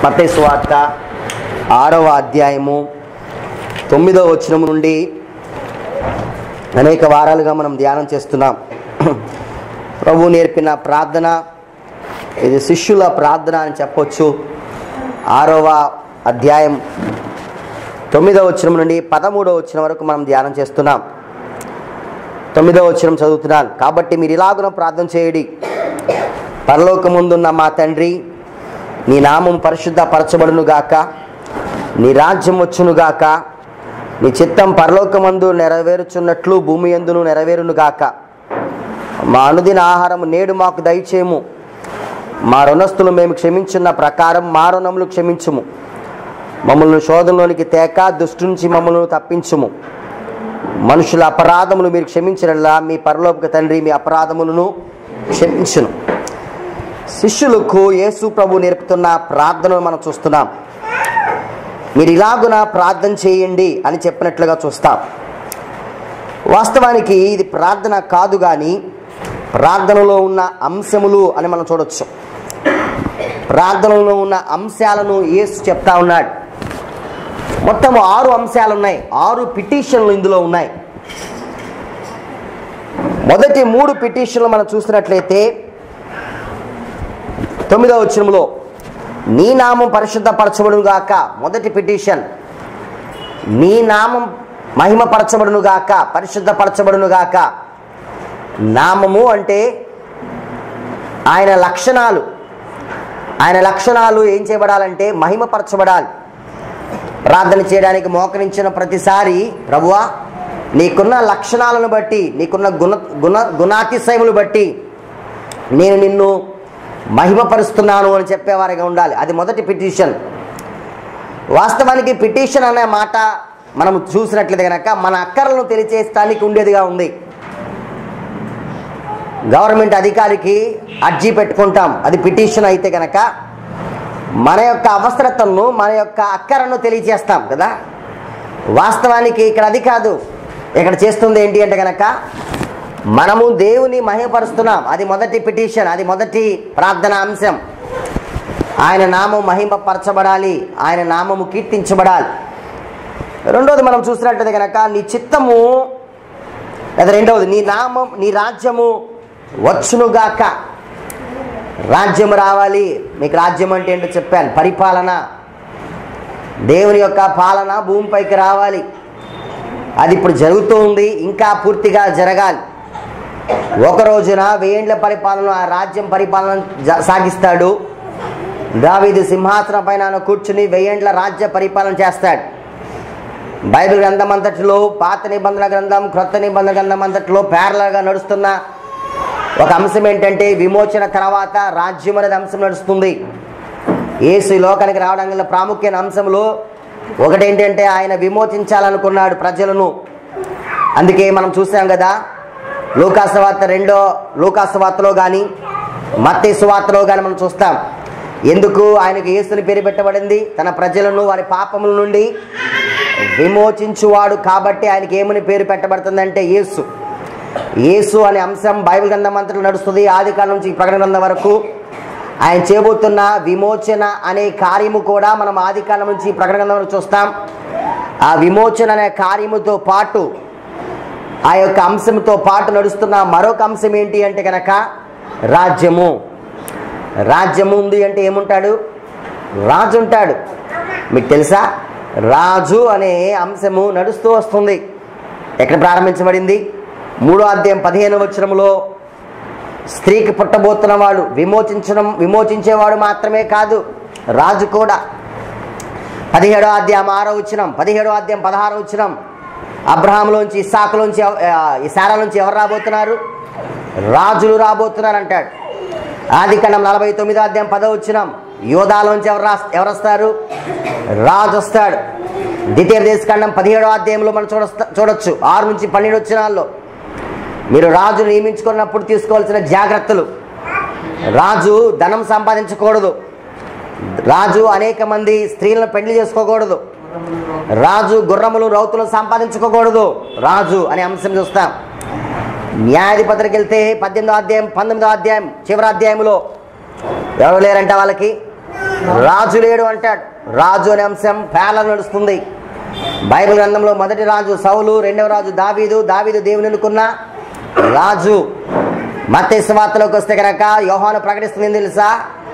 మత్తయి సువార్త ఆరవ అధ్యాయము తొమ్మిదవ వచనం నుండి అనేక వారాలుగా మనం ధ్యానం చేస్తున్నాం ప్రభు నేర్పిన ప్రార్థన ఇది శిష్యుల ప్రార్థన అని చెప్పొచ్చు ఆరవ అధ్యాయం తొమ్మిదవ వచనం నుండి పదమూడవ వచనం వరకు మనం ధ్యానం చేస్తున్నాం తొమ్మిదవ వచనం చదువుతున్నాను కాబట్టి మీరు ఇలాగున ప్రార్థన చేయడి పరలోకముందున్న మా తండ్రి నీ నామం పరిశుద్ధ పరచబడును గాక నీ రాజ్యం వచ్చును గాక నీ చిత్తం పరలోకమందు నెరవేరుచున్నట్లు భూమి ఎందును నెరవేరును గాక మా అనుదిన ఆహారం నేడు మాకు దయచేయము మా రుణస్థులు మేము క్షమించున్న ప్రకారం మా రుణములు క్షమించుము మమ్మల్ని శోధంలోనికి తేక దుష్టు నుంచి మమ్మల్ని తప్పించుము మనుషుల అపరాధములు మీరు క్షమించినలా మీ పరలోక తండ్రి మీ అపరాధములను క్షమించును శిష్యులకు యేసు ప్రభు నేర్పుతున్న ప్రార్థనను మనం చూస్తున్నాం మీరు ఇలాగున ప్రార్థన చేయండి అని చెప్పినట్లుగా చూస్తాం వాస్తవానికి ఇది ప్రార్థన కాదు కానీ ప్రార్థనలో ఉన్న అంశములు అని మనం చూడొచ్చు ప్రార్థనలో ఉన్న అంశాలను యేసు చెప్తా ఉన్నాడు మొత్తం ఆరు అంశాలు ఉన్నాయి ఆరు పిటిషన్లు ఇందులో ఉన్నాయి మొదటి మూడు పిటిషన్లు మనం చూసినట్లయితే తొమ్మిదవ వచనంలో నీ నామం పరిశుద్ధపరచబడును గాక మొదటి పిటిషన్ నీ నామం మహిమపరచబడును గాక పరిశుద్ధపరచబడును గాక నామము అంటే ఆయన లక్షణాలు ఆయన లక్షణాలు ఏం చేయబడాలంటే మహిమపరచబడాలి ప్రార్థన చేయడానికి మోకరించిన ప్రతిసారి ప్రభువా నీకున్న లక్షణాలను బట్టి నీకున్న గుణ గుణ గుణాతిశయములు బట్టి నేను నిన్ను మహిమపరుస్తున్నాను అని చెప్పేవారిగా ఉండాలి అది మొదటి పిటిషన్ వాస్తవానికి పిటిషన్ అనే మాట మనం చూసినట్లయితే కనుక మన అక్కర్లను తెలియచేయడానికి ఉండేదిగా ఉంది గవర్నమెంట్ అధికారికి అర్జీ పెట్టుకుంటాం అది పిటిషన్ అయితే కనుక మన యొక్క అవసరతను మన యొక్క అక్కరను తెలియజేస్తాం కదా వాస్తవానికి ఇక్కడ అది కాదు ఇక్కడ చేస్తుంది ఏంటి అంటే కనుక మనము దేవుని మహిమపరుస్తున్నాం అది మొదటి పిటిషన్ అది మొదటి ప్రార్థన అంశం ఆయన నామం మహిమపరచబడాలి ఆయన నామము కీర్తించబడాలి రెండోది మనం చూసినట్లయితే కనుక నీ చిత్తము లేదా రెండవది నీ నామం నీ రాజ్యము వచ్చునుగాక రాజ్యం రావాలి మీకు రాజ్యం అంటే ఏంటో చెప్పాను పరిపాలన దేవుని యొక్క పాలన భూమిపైకి రావాలి అది ఇప్పుడు జరుగుతూ ఉంది ఇంకా పూర్తిగా జరగాలి ఒక రోజున వేండ్ల పరిపాలన ఆ రాజ్యం పరిపాలన జ- సాగిస్తాడు దావీదు సింహాసనం పైన ఆయన కూర్చుని వెయ్యేండ్ల రాజ్య పరిపాలన చేస్తాడు బైబిల్ గ్రంథం అంతటిలో పాత నిబంధన గ్రంథం క్రొత్త నిబంధన గ్రంథం అంతటిలో ప్యారలర్గా నడుస్తున్న ఒక అంశం ఏంటంటే విమోచన తర్వాత రాజ్యం అనేది అంశం నడుస్తుంది ఏసు ఈ లోకానికి రావడం గల ప్రాముఖ్యమైన అంశంలో ఒకటేంటంటే ఆయన విమోచించాలనుకున్నాడు ప్రజలను అందుకే మనం చూసాం కదా లోకాసువార్త రెండో లోకాసువార్తలో కానీ మత్తే సువార్తలో కానీ మనం చూస్తాం ఎందుకు ఆయనకు యేసుని పేరు పెట్టబడింది తన ప్రజలను వారి పాపముల నుండి విమోచించువాడు కాబట్టి ఆయనకి ఏమని పేరు పెట్టబడుతుందంటే యేసు యేసు అనే అంశం బైబిల్ గ్రంథం అంతట్లో నడుస్తుంది ఆది కాలం నుంచి ప్రకటన గ్రంథం వరకు ఆయన చేయబోతున్న విమోచన అనే కార్యము కూడా మనం ఆది కాలం నుంచి ప్రకటన గ్రంథంలో చూస్తాం ఆ విమోచన అనే కార్యముతో పాటు ఆ యొక్క అంశంతో పాటు నడుస్తున్న మరొక అంశం ఏంటి అంటే కనుక రాజ్యము రాజ్యము ఉంది అంటే ఏముంటాడు రాజు ఉంటాడు మీకు తెలుసా రాజు అనే అంశము నడుస్తూ వస్తుంది ఎక్కడ ప్రారంభించబడింది మూడో అధ్యాయం పదిహేను వచనంలో స్త్రీకి పుట్టబోతున్నవాడు విమోచించడం విమోచించేవాడు మాత్రమే కాదు రాజు కూడా పదిహేడో అధ్యాయం ఆరో వచ్చినం పదిహేడో అధ్యాయం పదహారో వచ్చినం అబ్రహాంలోంచి ఇస్సాకులోంచి ఎవ- ఆ, ఇసారాలోంచి ఎవరు రాబోతున్నారు రాజులు రాబోతున్నారు అంటాడు ఆది కాండం నలభై తొమ్మిదో అధ్యాయం పదో వచ్చినం యోధాలోంచి ఎవరు రా ఎవరు వస్తారు రాజు వస్తాడు ద్వితీయ దేశకాండం పదిహేడో అధ్యాయంలో మనం చూడ చూడొచ్చు ఆరు నుంచి పన్నెండు వచ్చినాల్లో మీరు రాజు నియమించుకున్నప్పుడు తీసుకోవాల్సిన జాగ్రత్తలు రాజు ధనం సంపాదించకూడదు రాజు అనేక మంది స్త్రీలను పెళ్లి చేసుకోకూడదు రాజు గుర్రములు రౌతులు సంపాదించుకోకూడదు రాజు అనే అంశం చూస్తాం న్యాయాధిపతికి వెళ్తే పద్దెనిమిదో అధ్యాయం పంతొమ్మిదో అధ్యాయం చివరి అధ్యాయంలో ఎవరు లేరంట వాళ్ళకి రాజు లేడు అంటాడు రాజు అనే అంశం పేల నడుస్తుంది బైబిల్ గ్రంథంలో మొదటి రాజు సౌలు రెండవ రాజు దావీదు దావీదు దేవుని అనుకున్న రాజు మత్స్యవార్తలోకి వస్తే కనుక యోహాను ప్రకటిస్తుంది ఏం తెలుసా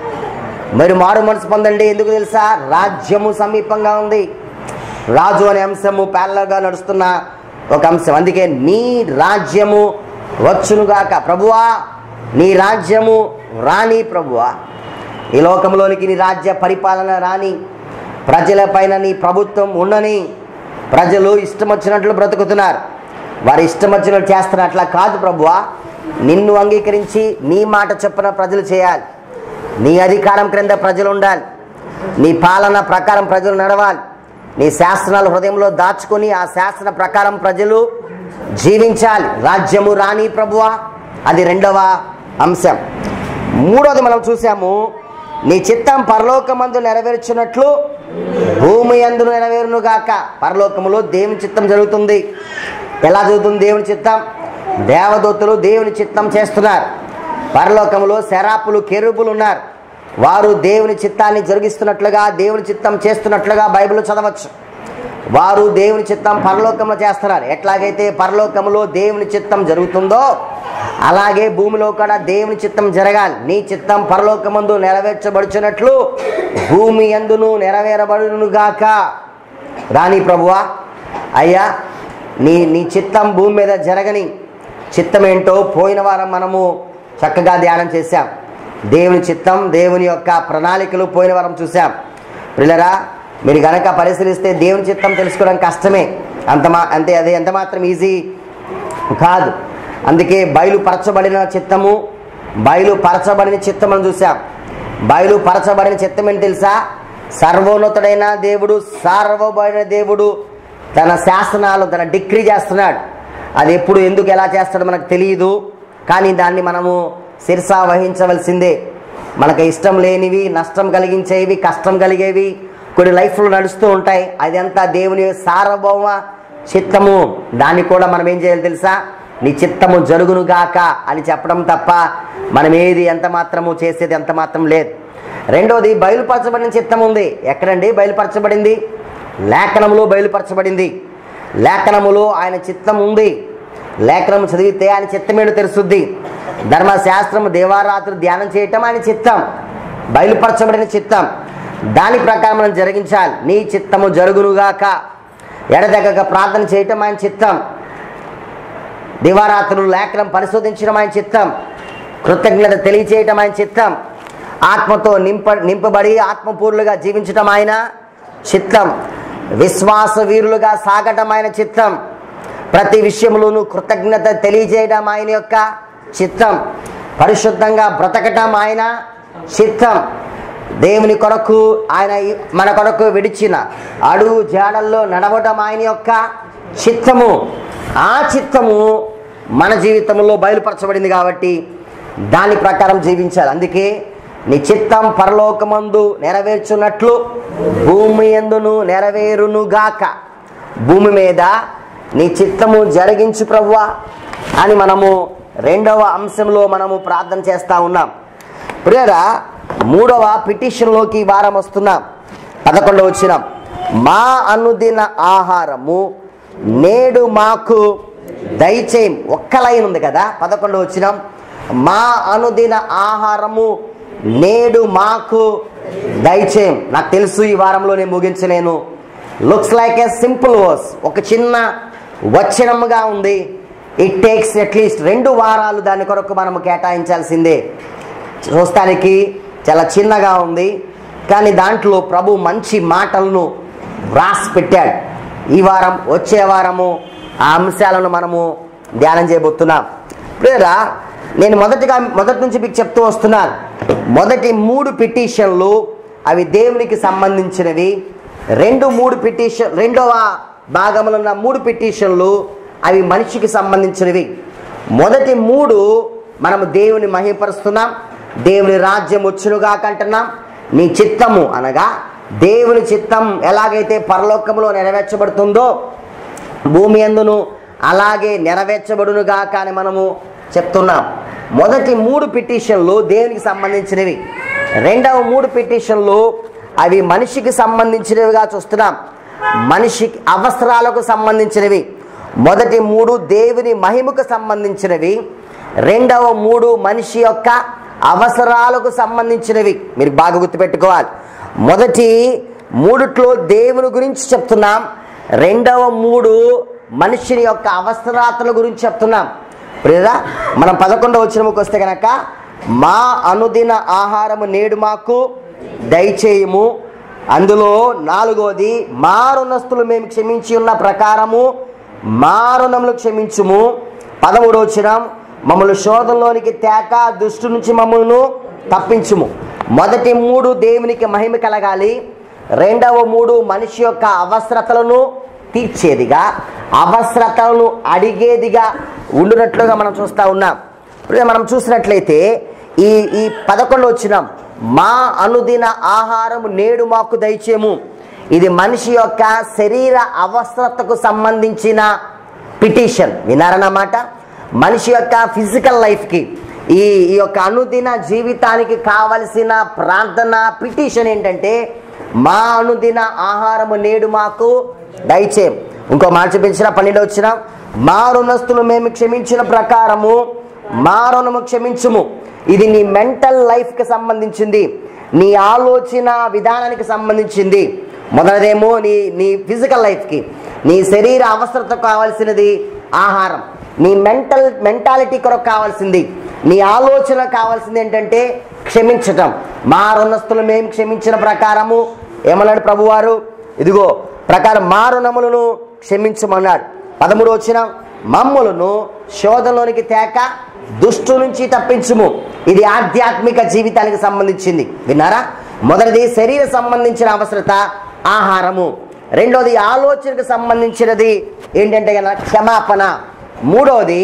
మరి మారు మనసు పొందండి ఎందుకు తెలుసా రాజ్యము సమీపంగా ఉంది రాజు అనే అంశము ప్యారలగా నడుస్తున్న ఒక అంశం అందుకే నీ రాజ్యము వచ్చునుగాక ప్రభువా నీ రాజ్యము రాని ప్రభువా ఈ లోకంలోనికి నీ రాజ్య పరిపాలన రాని ప్రజలపైన నీ ప్రభుత్వం ఉండని ప్రజలు ఇష్టం వచ్చినట్లు బ్రతుకుతున్నారు వారి ఇష్టం వచ్చినట్లు చేస్తున్నారు అట్లా కాదు ప్రభువా నిన్ను అంగీకరించి నీ మాట చొప్పున ప్రజలు చేయాలి నీ అధికారం క్రింద ప్రజలు ఉండాలి నీ పాలన ప్రకారం ప్రజలు నడవాలి నీ శాసనాలు హృదయంలో దాచుకొని ఆ శాసన ప్రకారం ప్రజలు జీవించాలి రాజ్యము రాణి ప్రభువా అది రెండవ అంశం మూడోది మనం చూసాము నీ చిత్తం పరలోకమందు నెరవేర్చున్నట్లు భూమి అందు నెరవేరును గాక పరలోకములో దేవుని చిత్తం జరుగుతుంది ఎలా జరుగుతుంది దేవుని చిత్తం దేవదూతలు దేవుని చిత్తం చేస్తున్నారు పరలోకములో శరాపులు కెరుబులు ఉన్నారు వారు దేవుని చిత్తాన్ని జరిగిస్తున్నట్లుగా దేవుని చిత్తం చేస్తున్నట్లుగా బైబిల్ చదవచ్చు వారు దేవుని చిత్తం పరలోకంలో చేస్తున్నారు ఎట్లాగైతే పరలోకములో దేవుని చిత్తం జరుగుతుందో అలాగే భూమిలో కూడా దేవుని చిత్తం జరగాలి నీ చిత్తం పరలోకమందు నెరవేర్చబడుచున్నట్లు భూమి ఎందును నెరవేరబడునుగాక రాణి ప్రభువా అయ్యా నీ నీ చిత్తం భూమి మీద జరగని చిత్తం ఏంటో పోయిన వారం మనము చక్కగా ధ్యానం చేశాం దేవుని చిత్తం దేవుని యొక్క ప్రణాళికలు పోయిన వారం చూసాం పిల్లరా మీరు గనక పరిశీలిస్తే దేవుని చిత్తం తెలుసుకోవడం కష్టమే అంత మా అంతే అది ఎంత మాత్రం ఈజీ కాదు అందుకే బయలుపరచబడిన చిత్తము బయలుపరచబడిన చిత్తం అని చూసాం బయలుపరచబడిన చిత్తం ఏంటి తెలుసా సర్వోన్నతుడైన దేవుడు సార్వభౌమైన దేవుడు తన శాసనాలు తన డిగ్రీ చేస్తున్నాడు అది ఎప్పుడు ఎందుకు ఎలా చేస్తాడో మనకు తెలియదు కానీ దాన్ని మనము శిరసా వహించవలసిందే మనకు ఇష్టం లేనివి నష్టం కలిగించేవి కష్టం కలిగేవి కొన్ని లైఫ్లో నడుస్తూ ఉంటాయి అదంతా దేవుని సార్వభౌమ చిత్తము దాన్ని కూడా మనం ఏం చేయాలి తెలుసా నీ చిత్తము జరుగునుగాక అని చెప్పడం తప్ప మనం ఏది ఎంత మాత్రము చేసేది ఎంత మాత్రం లేదు రెండోది బయలుపరచబడిన చిత్తం ఉంది ఎక్కడండి బయలుపరచబడింది లేఖనములో బయలుపరచబడింది లేఖనములో ఆయన చిత్తం ఉంది లేఖనం చదివితే ఆయన చిత్తమేడు తెలుస్తుంది ధర్మశాస్త్రము దేవారాత్రులు ధ్యానం చేయటం ఆయన చిత్తం బయలుపరచబడిన చిత్తం దాని ప్రకారం మనం జరిగించాలి నీ చిత్తము జరుగునుగాక ఎడదగక ప్రార్థన చేయటం ఆయన చిత్తం దివారాత్రులు లేఖనం పరిశోధించడం ఆయన చిత్తం కృతజ్ఞత తెలియచేయటం ఆయన చిత్తం ఆత్మతో నింప నింపబడి ఆత్మపూర్లుగా జీవించటం ఆయన చిత్తం విశ్వాస వీరులుగా సాగటం ఆయన చిత్తం ప్రతి విషయంలోనూ కృతజ్ఞత తెలియజేయడం ఆయన యొక్క చిత్తం పరిశుద్ధంగా బ్రతకటం ఆయన చిత్తం దేవుని కొరకు ఆయన ఈ- మన కొరకు విడిచిన అడుగు జాడల్లో నడవడం ఆయన యొక్క చిత్తము ఆ చిత్తము మన జీవితంలో బయలుపరచబడింది కాబట్టి దాని ప్రకారం జీవించాలి అందుకే నీ చిత్తం పరలోకమందు నెరవేర్చున్నట్లు భూమి ఎందును నెరవేరునుగాక భూమి మీద నీ చిత్తము జరిగించు ప్రవ్వా అని మనము రెండవ అంశంలో మనము ప్రార్థన చేస్తా ఉన్నాం ప్రియరా మూడవ పిటిషన్లోకి ఈ వారం వస్తున్నాం పదకొండవ వచ్చినాం మా అనుదిన ఆహారము నేడు మాకు దయచేయం ఒక్క లైన్ ఉంది కదా పదకొండవ వచ్చినాం మా అనుదిన ఆహారము నేడు మాకు దయచేయం నాకు తెలుసు ఈ వారంలో నేను ముగించలేను looks like a simple verse ఒక చిన్న వచనముగా ఉంది ఇట్ టేక్స్ అట్లీస్ట్ రెండు వారాలు దాని కొరకు మనము కేటాయించాల్సిందే చూస్తానికి చాలా చిన్నగా ఉంది కానీ దాంట్లో ప్రభు మంచి మాటలను రాసి పెట్టాడు ఈ వారం వచ్చే వారము ఆ అంశాలను మనము ధ్యానం చేయబోతున్నాం ప్రియరా నేను మొదటిగా మొదటి నుంచి మీకు చెప్తూ వస్తున్నాను మొదటి మూడు పిటిషన్లు అవి దేవునికి సంబంధించినవి రెండు మూడు పిటిషన్ రెండవ భాగంలో ఉన్న మూడు పిటిషన్లు అవి మనిషికి సంబంధించినవి మొదటి మూడు మనము దేవుని మహిపరుస్తున్నాం దేవుని రాజ్యం వచ్చునుగా కంటున్నాం నీ చిత్తము అనగా దేవుని చిత్తం ఎలాగైతే పరలోకములో నెరవేర్చబడుతుందో భూమి ఎందును అలాగే నెరవేర్చబడునుగా కానీ మనము చెప్తున్నాం మొదటి మూడు పిటిషన్లు దేవునికి సంబంధించినవి రెండవ మూడు పిటిషన్లు అవి మనిషికి సంబంధించినవిగా చూస్తున్నాం మనిషి అవసరాలకు సంబంధించినవి మొదటి మూడు దేవుని మహిమకు సంబంధించినవి రెండవ మూడు మనిషి యొక్క అవసరాలకు సంబంధించినవి మీరు బాగా గుర్తుపెట్టుకోవాలి మొదటి మూడిట్లో దేవుని గురించి చెప్తున్నాం రెండవ మూడు మనిషిని యొక్క అవసరాతల గురించి చెప్తున్నాం ప్రియరా మనం పదకొండవ వచ్చినముకి వస్తే కనుక మా అనుదిన ఆహారము నేడు మాకు దయచేయము అందులో నాలుగోది మా రుణస్తులు మేము క్షమించి ఉన్న ప్రకారము మా రుణములు క్షమించుము పదమూడు వచ్చినం మమ్మల్ని శోధంలోనికి తేక దుష్టు నుంచి మమ్మల్ని తప్పించుము మొదటి మూడు దేవునికి మహిమ కలగాలి రెండవ మూడు మనిషి యొక్క అవసరతలను తీర్చేదిగా అవసరతలను అడిగేదిగా ఉండునట్లుగా మనం చూస్తూ ఉన్నాం ఇప్పుడు మనం చూసినట్లయితే ఈ ఈ పదకొండు వచ్చినాం మా అనుదిన ఆహారం నేడు మాకు దయచేము ఇది మనిషి యొక్క శరీర అవసరతకు సంబంధించిన పిటిషన్ వినారన్నమాట మనిషి యొక్క ఫిజికల్ లైఫ్కి ఈ ఈ యొక్క అనుదిన జీవితానికి కావలసిన ప్రార్థన పిటిషన్ ఏంటంటే మా అనుదిన ఆహారము నేడు మాకు దయచేయం ఇంకో మాట చూపించిన పన్నెండు వచ్చిన మా రుణస్తులు మేము క్షమించిన ప్రకారము మా రుణము క్షమించుము ఇది నీ మెంటల్ లైఫ్కి సంబంధించింది నీ ఆలోచన విధానానికి సంబంధించింది మొదటిదేమో నీ నీ ఫిజికల్ లైఫ్కి నీ శరీర అవసరతకు కావాల్సినది ఆహారం నీ మెంటల్ మెంటాలిటీ కొరకు కావాల్సింది నీ ఆలోచన కావాల్సింది ఏంటంటే క్షమించటం మా రుణస్తులు మేము క్షమించిన ప్రకారము ఏమన్నాడు ప్రభువారు ఇదిగో ప్రకారం మా రుణములను క్షమించమన్నాడు పదమూడు వచ్చిన మమ్ములను శోధంలోనికి తేక దుష్టు నుంచి తప్పించుము ఇది ఆధ్యాత్మిక జీవితానికి సంబంధించింది విన్నారా మొదటిది శరీర సంబంధించిన అవసరత ఆహారము రెండోది ఆలోచనకు సంబంధించినది ఏంటంటే కనుక క్షమాపణ మూడోది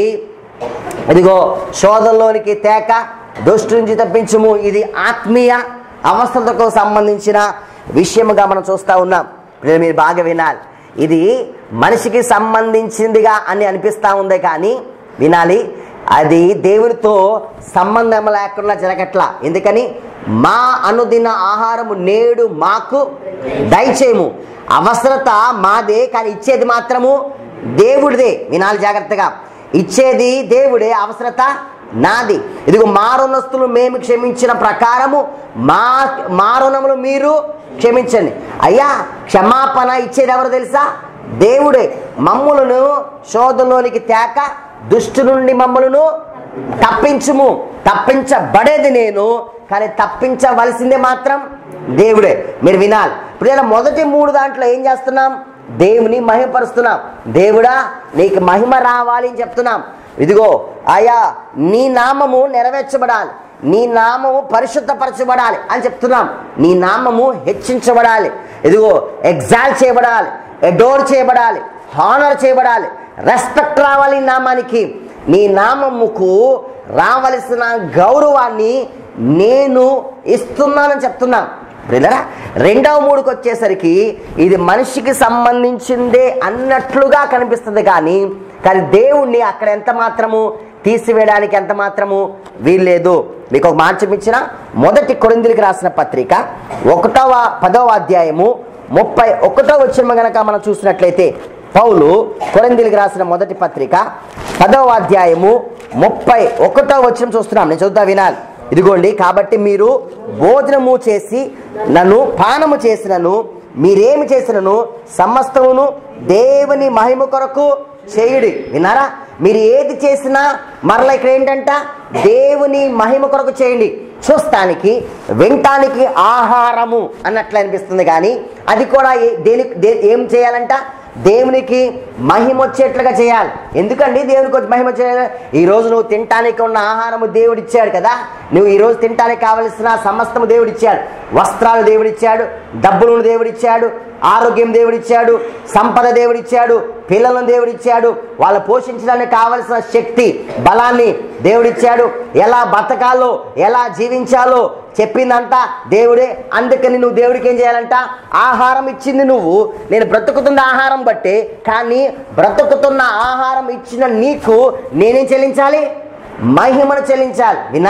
ఇదిగో శోధంలోనికి తేక దుష్టు నుంచి తప్పించుము ఇది ఆత్మీయ అవసరతకు సంబంధించిన విషయముగా మనం చూస్తూ ఉన్నాం ఇప్పుడు మీరు బాగా వినాలి ఇది మనిషికి సంబంధించిందిగా అని అనిపిస్తూ ఉంది కానీ వినాలి అది దేవునితో సంబంధం లేకుండా జరగట్లా ఎందుకని మా అనుదిన ఆహారము నేడు మాకు దయచేయము అవసరత మాదే కానీ ఇచ్చేది మాత్రము దేవుడిదే వినాలి జాగ్రత్తగా ఇచ్చేది దేవుడే అవసరత నాది ఇదిగో మారుణస్తులు మేము క్షమించిన ప్రకారము మా మారుణములు మీరు క్షమించండి అయ్యా క్షమాపణ ఇచ్చేది ఎవరు తెలుసా దేవుడే మమ్ములను శోధంలోనికి తేక దుష్టు నుండి మమ్మలను తప్పించుము తప్పించబడేది నేను కానీ తప్పించవలసిందే మాత్రం దేవుడే మీరు వినాలి ఇప్పుడు ఇలా మొదటి మూడు దాంట్లో ఏం చేస్తున్నాం దేవుని మహిమపరుస్తున్నాం దేవుడా నీకు మహిమ రావాలి అని చెప్తున్నాం ఇదిగో ఆయా నీ నామము నెరవేర్చబడాలి నీ నామము పరిశుద్ధపరచబడాలి అని చెప్తున్నాం నీ నామము హెచ్చించబడాలి ఇదిగో ఎగ్జాల్ చేయబడాలి ఎడోర్ చేయబడాలి హానర్ చేయబడాలి రెస్పెక్ట్ రావాలి ఈ నామానికి నీ నామముకు రావలసిన గౌరవాన్ని నేను ఇస్తున్నానని చెప్తున్నాను బ్రదరా రెండవ మూడుకి వచ్చేసరికి ఇది మనిషికి సంబంధించిందే అన్నట్లుగా కనిపిస్తుంది కానీ కానీ దేవుణ్ణి అక్కడ ఎంత మాత్రము తీసివేయడానికి ఎంత మాత్రము వీల్లేదు మీకు ఒక మాట చూపించిన మొదటి కొరిందులకి రాసిన పత్రిక ఒకటవ పదవ అధ్యాయము ముప్పై ఒకటో వచ్చిన గనక మనం చూసినట్లయితే పౌలు కొరిందులకి రాసిన మొదటి పత్రిక పదవ అధ్యాయము ముప్పై ఒకటో వచ్చిన చూస్తున్నాం నేను చదువుతా వినాలి ఇదిగోండి కాబట్టి మీరు భోజనము చేసి నన్ను పానము చేసినను మీరేమి చేసినను సమస్తమును దేవుని మహిమ కొరకు చేయుడి విన్నారా మీరు ఏది చేసినా మరలా ఇక్కడ ఏంటంట దేవుని మహిమ కొరకు చేయండి చూస్తానికి వినటానికి ఆహారము అన్నట్లు అనిపిస్తుంది కానీ అది కూడా ఏ- దేని దే- ఏం చేయాలంట దేవునికి మహిమ వచ్చేట్లుగా చేయాలి ఎందుకండి దేవునికి వచ్చి మహిమ చేయాలి ఈ రోజు నువ్వు తినటానికి ఉన్న ఆహారము దేవుడు ఇచ్చాడు కదా నువ్వు ఈ రోజు తినటానికి కావలసిన సమస్తము దేవుడు ఇచ్చాడు వస్త్రాలు దేవుడు ఇచ్చాడు డబ్బులను దేవుడు ఇచ్చాడు ఆరోగ్యం దేవుడిచ్చాడు సంపద దేవుడిచ్చాడు పిల్లలను దేవుడిచ్చాడు వాళ్ళు పోషించడానికి కావలసిన శక్తి బలాన్ని దేవుడిచ్చాడు ఎలా బతకాలో ఎలా జీవించాలో చెప్పిందంతా దేవుడే అందుకని నువ్వు దేవుడికి ఏం చేయాలంట ఆహారం ఇచ్చింది నువ్వు నేను బ్రతుకుతున్న ఆహారం బట్టే కానీ బ్రతుకుతున్న ఆహారం ఇచ్చిన నీకు నేనేం చెల్లించాలి మహిమను చెల్లించాలి విన్నారా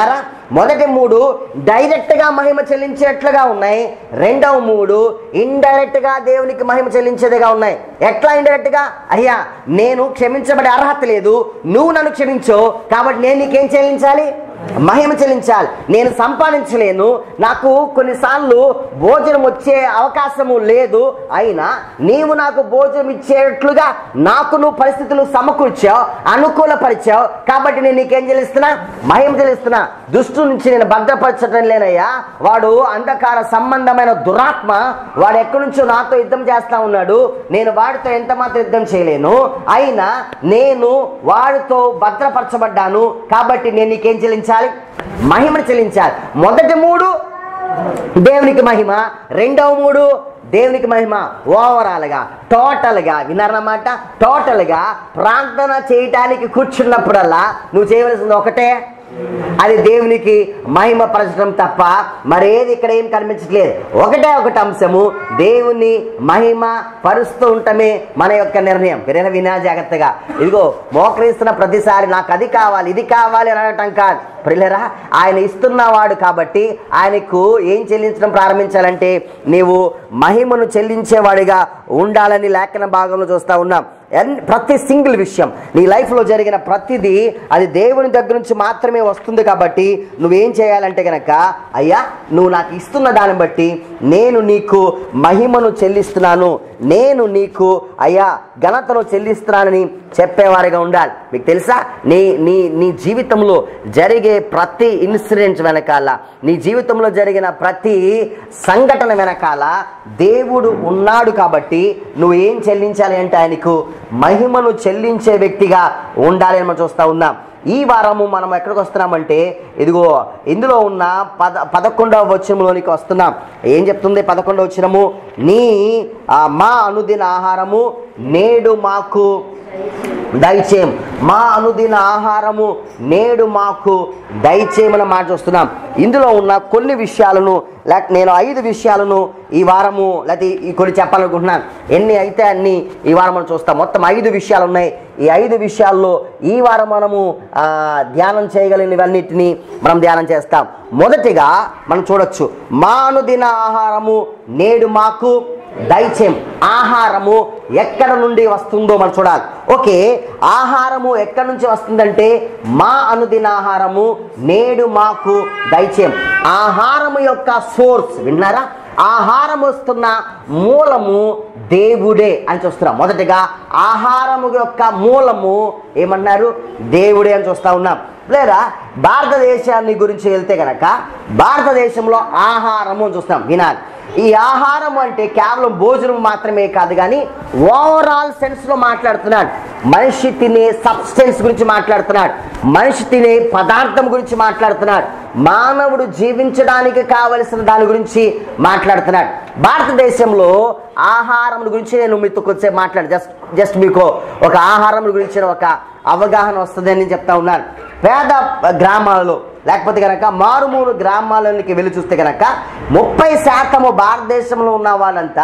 మొదటి మూడు డైరెక్ట్ గా మహిమ చెల్లించేట్లుగా ఉన్నాయి రెండవ మూడు ఇండైరెక్ట్ గా దేవునికి మహిమ చెల్లించేదిగా ఉన్నాయి ఎట్లా ఇండైరెక్ట్ గా అయ్యా నేను క్షమించబడే అర్హత లేదు నువ్వు నన్ను క్షమించు కాబట్టి నేను నీకేం చెల్లించాలి మహిమ చెల్లించాలి నేను సంపాదించలేను నాకు కొన్నిసార్లు భోజనం వచ్చే అవకాశము లేదు అయినా నీవు నాకు భోజనం ఇచ్చేట్లుగా నాకు నువ్వు పరిస్థితులు సమకూర్చావు అనుకూలపరిచావు కాబట్టి నేను నీకేం చెల్లిస్తున్నా మహిమ చెల్లిస్తున్నా దుష్టు నుంచి నేను భద్రపరచడం లేనయ్యా వాడు అంధకార సంబంధమైన దురాత్మ వాడు ఎక్కడి నుంచో నాతో యుద్ధం చేస్తా ఉన్నాడు నేను వాడితో ఎంత మాత్రం యుద్ధం చేయలేను అయినా నేను వాడితో భద్రపరచబడ్డాను కాబట్టి నేను నీకేం చెల్లించాలి మహిమను చెల్లించాలి మొదటి మూడు దేవునికి మహిమ రెండవ మూడు దేవునికి మహిమ ఓవరాల్గా టోటల్గా విన్నారన్నమాట టోటల్గా ప్రార్థన చేయటానికి కూర్చున్నప్పుడల్లా నువ్వు చేయవలసింది ఒకటే అది దేవునికి మహిమ పరచడం తప్ప మరేది ఇక్కడ ఏం కనిపించట్లేదు ఒకటే ఒకటి అంశము దేవుని మహిమ పరుస్తూ ఉండటమే మన యొక్క నిర్ణయం విన వినా జాగ్రత్తగా ఇదిగో మోకరిస్తున్న ప్రతిసారి నాకు అది కావాలి ఇది కావాలి అని అనటం కాదు ప్రిల్లరా ఆయన ఇస్తున్నవాడు కాబట్టి ఆయనకు ఏం చెల్లించడం ప్రారంభించాలంటే నీవు మహిమను చెల్లించేవాడిగా ఉండాలని లేఖన భాగంలో చూస్తా ఉన్నాం ఎన్- ప్రతి సింగిల్ విషయం నీ లైఫ్లో జరిగిన ప్రతిదీ అది దేవుని దగ్గర నుంచి మాత్రమే వస్తుంది కాబట్టి నువ్వేం చేయాలంటే గనక అయ్యా నువ్వు నాకు ఇస్తున్న దాన్ని బట్టి నేను నీకు మహిమను చెల్లిస్తున్నాను నేను నీకు అయ్యా ఘనతను చెల్లిస్తున్నానని చెప్పేవారిగా ఉండాలి మీకు తెలుసా నీ నీ నీ జీవితంలో జరిగే ప్రతి ఇన్సిడెంట్ వెనకాల నీ జీవితంలో జరిగిన ప్రతి సంఘటన వెనకాల దేవుడు ఉన్నాడు కాబట్టి నువ్వు ఏం చెల్లించాలి అంటే ఆయనకు మహిమను చెల్లించే వ్యక్తిగా ఉండాలి అని మనం చూస్తా ఉన్నాం ఈ వారము మనం ఎక్కడికి వస్తున్నామంటే ఇదిగో ఇందులో ఉన్న పద పదకొండవ వచనంలోనికి వస్తున్నాం ఏం చెప్తుంది పదకొండవ వచనము నీ ఆ, మా అనుదిన ఆహారము నేడు మాకు దయచేయం మా అనుదిన ఆహారము నేడు మాకు దయచేయమని మాట చూస్తున్నాం ఇందులో ఉన్న కొన్ని విషయాలను లేక నేను ఐదు విషయాలను ఈ వారము లేకపోతే ఈ కొన్ని చెప్పాలనుకుంటున్నాను ఎన్ని అయితే అన్ని ఈ వారం మనం చూస్తాం మొత్తం ఐదు విషయాలు ఉన్నాయి ఈ ఐదు విషయాల్లో ఈ వారం మనము ఆ, ధ్యానం చేయగలిగినవన్నిటిని మనం ధ్యానం చేస్తాం మొదటిగా మనం చూడొచ్చు మా అనుదిన ఆహారము నేడు మాకు దయచేయం ఆహారము ఎక్కడ నుండి వస్తుందో మనం చూడాలి ఓకే ఆహారము ఎక్కడి నుంచి వస్తుందంటే మా అనుదిన ఆహారము నేడు మాకు దయచేయం ఆహారము యొక్క సోర్స్ విన్నారా ఆహారం వస్తున్న మూలము దేవుడే అని చూస్తున్నాం మొదటిగా ఆహారము యొక్క మూలము ఏమన్నారు దేవుడే అని చూస్తా ఉన్నాం లేదా భారతదేశాన్ని గురించి వెళ్తే గనక భారతదేశంలో ఆహారము అని చూస్తాం వినాలి ఈ ఆహారం అంటే కేవలం భోజనం మాత్రమే కాదు కానీ ఓవరాల్ సెన్స్ లో మాట్లాడుతున్నాడు మనిషి తినే సబ్స్టెన్స్ గురించి మాట్లాడుతున్నాడు మనిషి తినే పదార్థం గురించి మాట్లాడుతున్నాడు మానవుడు జీవించడానికి కావలసిన దాని గురించి మాట్లాడుతున్నాడు భారతదేశంలో ఆహారం గురించి నేను మీతో కొంచెం మాట్లాడు జస్ట్ జస్ట్ మీకు ఒక ఆహారం గురించిన ఒక అవగాహన వస్తుందని నేను చెప్తా ఉన్నాను పేద గ్రామాలలో లేకపోతే కనుక మారుమూరు గ్రామాలలోకి వెళ్ళి చూస్తే కనుక ముప్పై శాతము భారతదేశంలో ఉన్న వాళ్ళంతా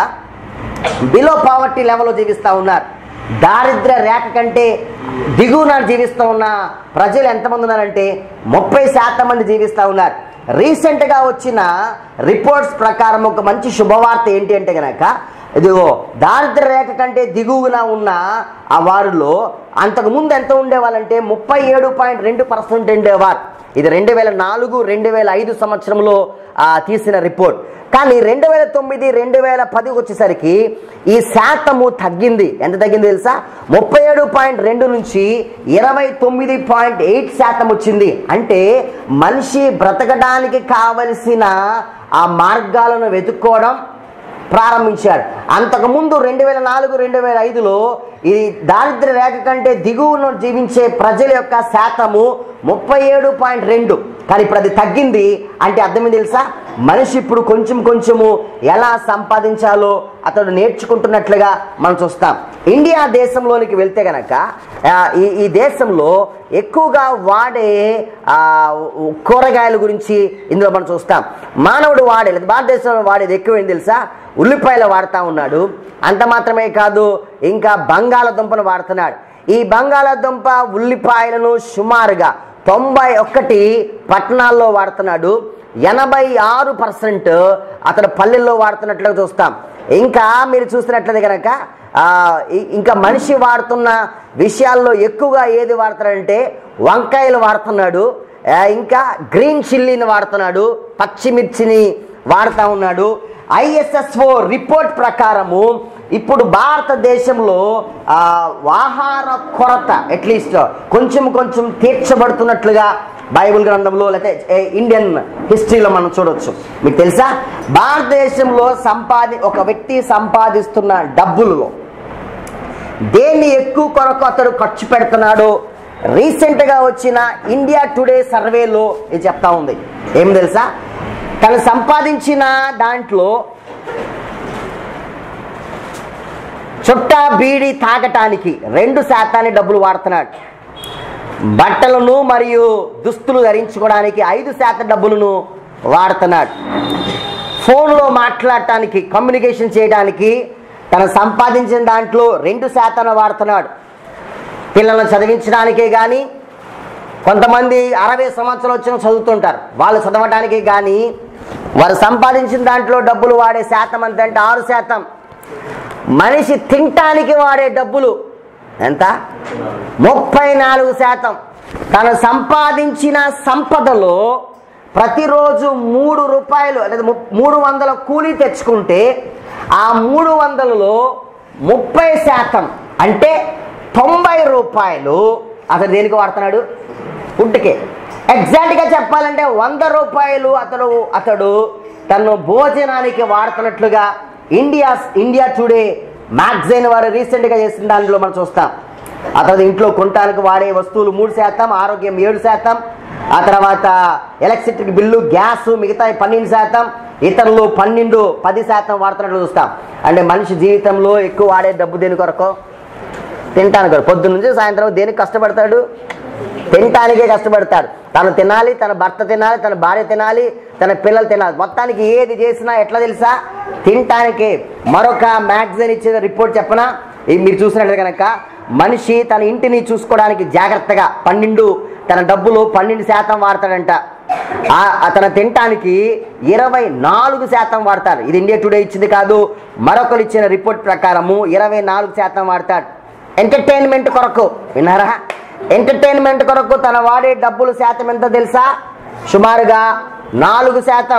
బిలో పావర్టీ లెవెల్లో జీవిస్తూ ఉన్నారు దారిద్ర్య రేఖ కంటే దిగువన జీవిస్తూ ఉన్న ప్రజలు ఎంతమంది ఉన్నారంటే ముప్పై శాతం మంది జీవిస్తూ ఉన్నారు రీసెంట్గా వచ్చిన రిపోర్ట్స్ ప్రకారం ఒక మంచి శుభవార్త ఏంటి అంటే కనుక ఇదిగో దారిద్ర్య రేఖ కంటే దిగువన ఉన్న ఆ వారిలో అంతకు ముందు ఎంత ఉండేవాళ్ళంటే ముప్పై ఏడు పాయింట్ రెండు పర్సెంట్ ఉండేవారు ఇది రెండు వేల నాలుగు రెండు వేల ఐదు సంవత్సరంలో ఆ, తీసిన రిపోర్ట్ కానీ రెండు వేల తొమ్మిది రెండు వేల పది వచ్చేసరికి ఈ శాతము తగ్గింది ఎంత తగ్గింది తెలుసా ముప్పై ఏడు పాయింట్ రెండు నుంచి ఇరవై తొమ్మిది పాయింట్ ఎయిట్ శాతం వచ్చింది అంటే మనిషి బ్రతకడానికి కావలసిన ఆ మార్గాలను వెతుక్కోవడం ప్రారంభించాడు అంతకుముందు రెండు వేల నాలుగు రెండు వేల ఐదులో ఇది దారిద్ర్య రేఖ కంటే దిగువన జీవించే ప్రజల యొక్క శాతము ముప్పై ఏడు పాయింట్ రెండు కానీ ఇప్పుడు అది తగ్గింది అంటే అర్థం తెలుసా మనిషి ఇప్పుడు కొంచెం కొంచెము ఎలా సంపాదించాలో అతడు నేర్చుకుంటున్నట్లుగా మనం చూస్తాం ఇండియా దేశంలోనికి వెళ్తే గనక ఆ, ఈ ఈ దేశంలో ఎక్కువగా వాడే ఆ, కూరగాయల గురించి ఇందులో మనం చూస్తాం మానవుడు వాడే లేదా భారతదేశంలో వాడేది ఎక్కువ ఏం తెలుసా ఉల్లిపాయలు వాడుతూ ఉన్నాడు అంత మాత్రమే కాదు ఇంకా బంగాళదుంపను వాడుతున్నాడు ఈ బంగాళదుంప ఉల్లిపాయలను సుమారుగా తొంభై ఒకటి పట్టణాల్లో వాడుతున్నాడు ఎనభై ఆరు పర్సెంట్ అతడు పల్లెల్లో వాడుతున్నట్లుగా చూస్తాం ఇంకా మీరు చూసినట్లయితే కనుక ఆ, ఇ- ఇంకా మనిషి వాడుతున్న విషయాల్లో ఎక్కువగా ఏది వాడతాడంటే వంకాయలు వాడుతున్నాడు ఆ, ఇంకా గ్రీన్ చిల్లీని వాడుతున్నాడు పచ్చిమిర్చిని వాడుతూ ఉన్నాడు ఐఎస్ఎస్ఓ రిపోర్ట్ ప్రకారము ఇప్పుడు భారతదేశంలో ఆ, ఆహార కొరత అట్లీస్ట్ కొంచెం కొంచెం తీర్చబడుతున్నట్లుగా బైబిల్ గ్రంథంలో లేకపోతే ఇండియన్ హిస్టరీలో మనం చూడొచ్చు మీకు తెలుసా భారతదేశంలో సంపాది ఒక వ్యక్తి సంపాదిస్తున్న డబ్బులలో దేన్ని ఎక్కువ కొరకు అతడు ఖర్చు పెడుతున్నాడో రీసెంట్గా వచ్చిన ఇండియా టుడే సర్వేలో ఇది చెప్తా ఉంది ఏం తెలుసా తను సంపాదించిన దాంట్లో చుట్టా బీడి తాగటానికి రెండు శాతాన్ని డబ్బులు వాడుతున్నాడు బట్టలను మరియు దుస్తులు ధరించుకోవడానికి ఐదు శాతం డబ్బులను వాడుతున్నాడు ఫోన్లో మాట్లాడటానికి కమ్యూనికేషన్ చేయడానికి తను సంపాదించిన దాంట్లో రెండు శాతం వాడుతున్నాడు పిల్లలను చదివించడానికే కానీ కొంతమంది అరవై సంవత్సరాలు వచ్చిన చదువుతుంటారు వాళ్ళు చదవడానికి కానీ వారు సంపాదించిన దాంట్లో డబ్బులు వాడే శాతం ఎంత అంటే ఆరు శాతం మనిషి తినటానికి వాడే డబ్బులు ఎంత ముప్పై నాలుగు శాతం తను సంపాదించిన సంపదలో ప్రతిరోజు మూడు రూపాయలు లేదా ము- మూడు వందల కూలీ తెచ్చుకుంటే ఆ మూడు వందలలో ముప్పై శాతం అంటే తొంభై రూపాయలు అతను దేనికి వాడుతున్నాడు ఫుడ్కే ఎగ్జాక్ట్గా చెప్పాలంటే వంద రూపాయలు అతడు అతడు తను భోజనానికి వాడుతున్నట్లుగా ఇండియా ఇండియా టుడే మ్యాగజైన్ వారు రీసెంట్గా చేసిన దానిలో మనం చూస్తాం అతను ఇంట్లో కొనడానికి వాడే వస్తువులు మూడు శాతం ఆరోగ్యం ఏడు శాతం ఆ తర్వాత ఎలక్ట్రిసిటీ బిల్లు గ్యాస్ మిగతా పన్నెండు శాతం ఇతరులు పన్నెండు పది శాతం వాడుతున్నట్లు చూస్తాం అంటే మనిషి జీవితంలో ఎక్కువ వాడే డబ్బు దేని కొరకు తినటానికి కొరకు. పొద్దున్న నుంచి సాయంత్రం దేనికి కష్టపడతాడు తినటానికే కష్టపడతాడు తను తినాలి తన భర్త తినాలి తన భార్య తినాలి తన పిల్లలు తినాలి మొత్తానికి ఏది చేసినా ఎట్లా తెలుసా తినటానికే మరొక మ్యాగజైన్ ఇచ్చిన రిపోర్ట్ చెప్పనా ఇది మీరు చూసినట్లయితే కనుక మనిషి తన ఇంటిని చూసుకోవడానికి జాగ్రత్తగా పన్నెండు తన డబ్బులు పన్నెండు శాతం వాడతాడంట ఆ- అతను తినటానికి ఇరవై నాలుగు శాతం వాడతాడు ఇది ఇండియా టుడే ఇచ్చింది కాదు మరొకరు ఇచ్చిన రిపోర్ట్ ప్రకారము ఇరవై నాలుగు శాతం వాడతాడు ఎంటర్టైన్మెంట్ కొరకు విన్నారా ఎంటర్టైన్మెంట్ కొరకు తన వాడే డబ్బులు శాతం ఎంత తెలుసా సుమారుగా నాలుగు శాతం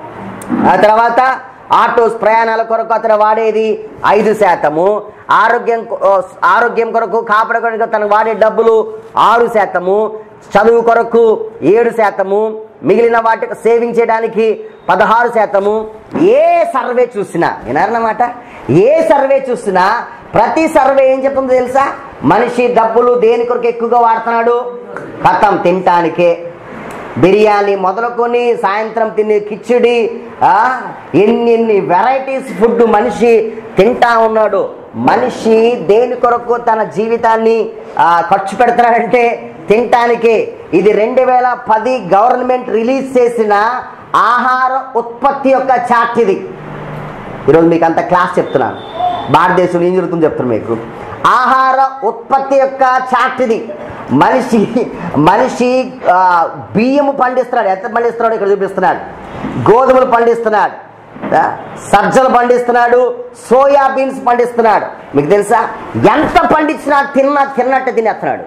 ఆ తర్వాత ఆటోస్ ప్రయాణాల కొరకు అతను వాడేది ఐదు శాతము ఆరోగ్యం కొ- ఓ, ఆరోగ్యం కొరకు కాపాడ కొరకు తను వాడే డబ్బులు ఆరు శాతము చదువు కొరకు ఏడు శాతము మిగిలిన వాటికి సేవింగ్ చేయడానికి పదహారు శాతము ఏ సర్వే చూసినా వినారన్నమాట ఏ సర్వే చూసినా ప్రతి సర్వే ఏం చెప్తుందో తెలుసా మనిషి డబ్బులు దేని కొరకు ఎక్కువగా వాడుతున్నాడు కథం తినటానికే బిర్యానీ మొదలుకొని సాయంత్రం తినే కిచిడి ఆ, ఎన్ని ఎన్ని వెరైటీస్ ఫుడ్ మనిషి తింటా ఉన్నాడు మనిషి దేని కొరకు తన జీవితాన్ని ఆ, ఖర్చు పెడతాడంటే తినటానికే ఇది రెండు వేల పది గవర్నమెంట్ రిలీజ్ చేసిన ఆహార ఉత్పత్తి యొక్క చార్ట్ ఇది ఈరోజు మీకు అంత క్లాస్ చెప్తున్నాను భారతదేశంలో ఏం జరుగుతుందో చెప్తున్నాను మీకు ఆహార ఉత్పత్తి యొక్క చార్ట్ ఇది మనిషి మనిషి ఆ, బియ్యము పండిస్తున్నాడు ఎంత పండిస్తున్నాడు ఇక్కడ చూపిస్తున్నాడు గోధుమలు పండిస్తున్నాడు ఆ, సజ్జలు పండిస్తున్నాడు సోయా బీన్స్ పండిస్తున్నాడు మీకు తెలుసా ఎంత పండించినా తిన్నా తిన్నట్టు తినేస్తున్నాడు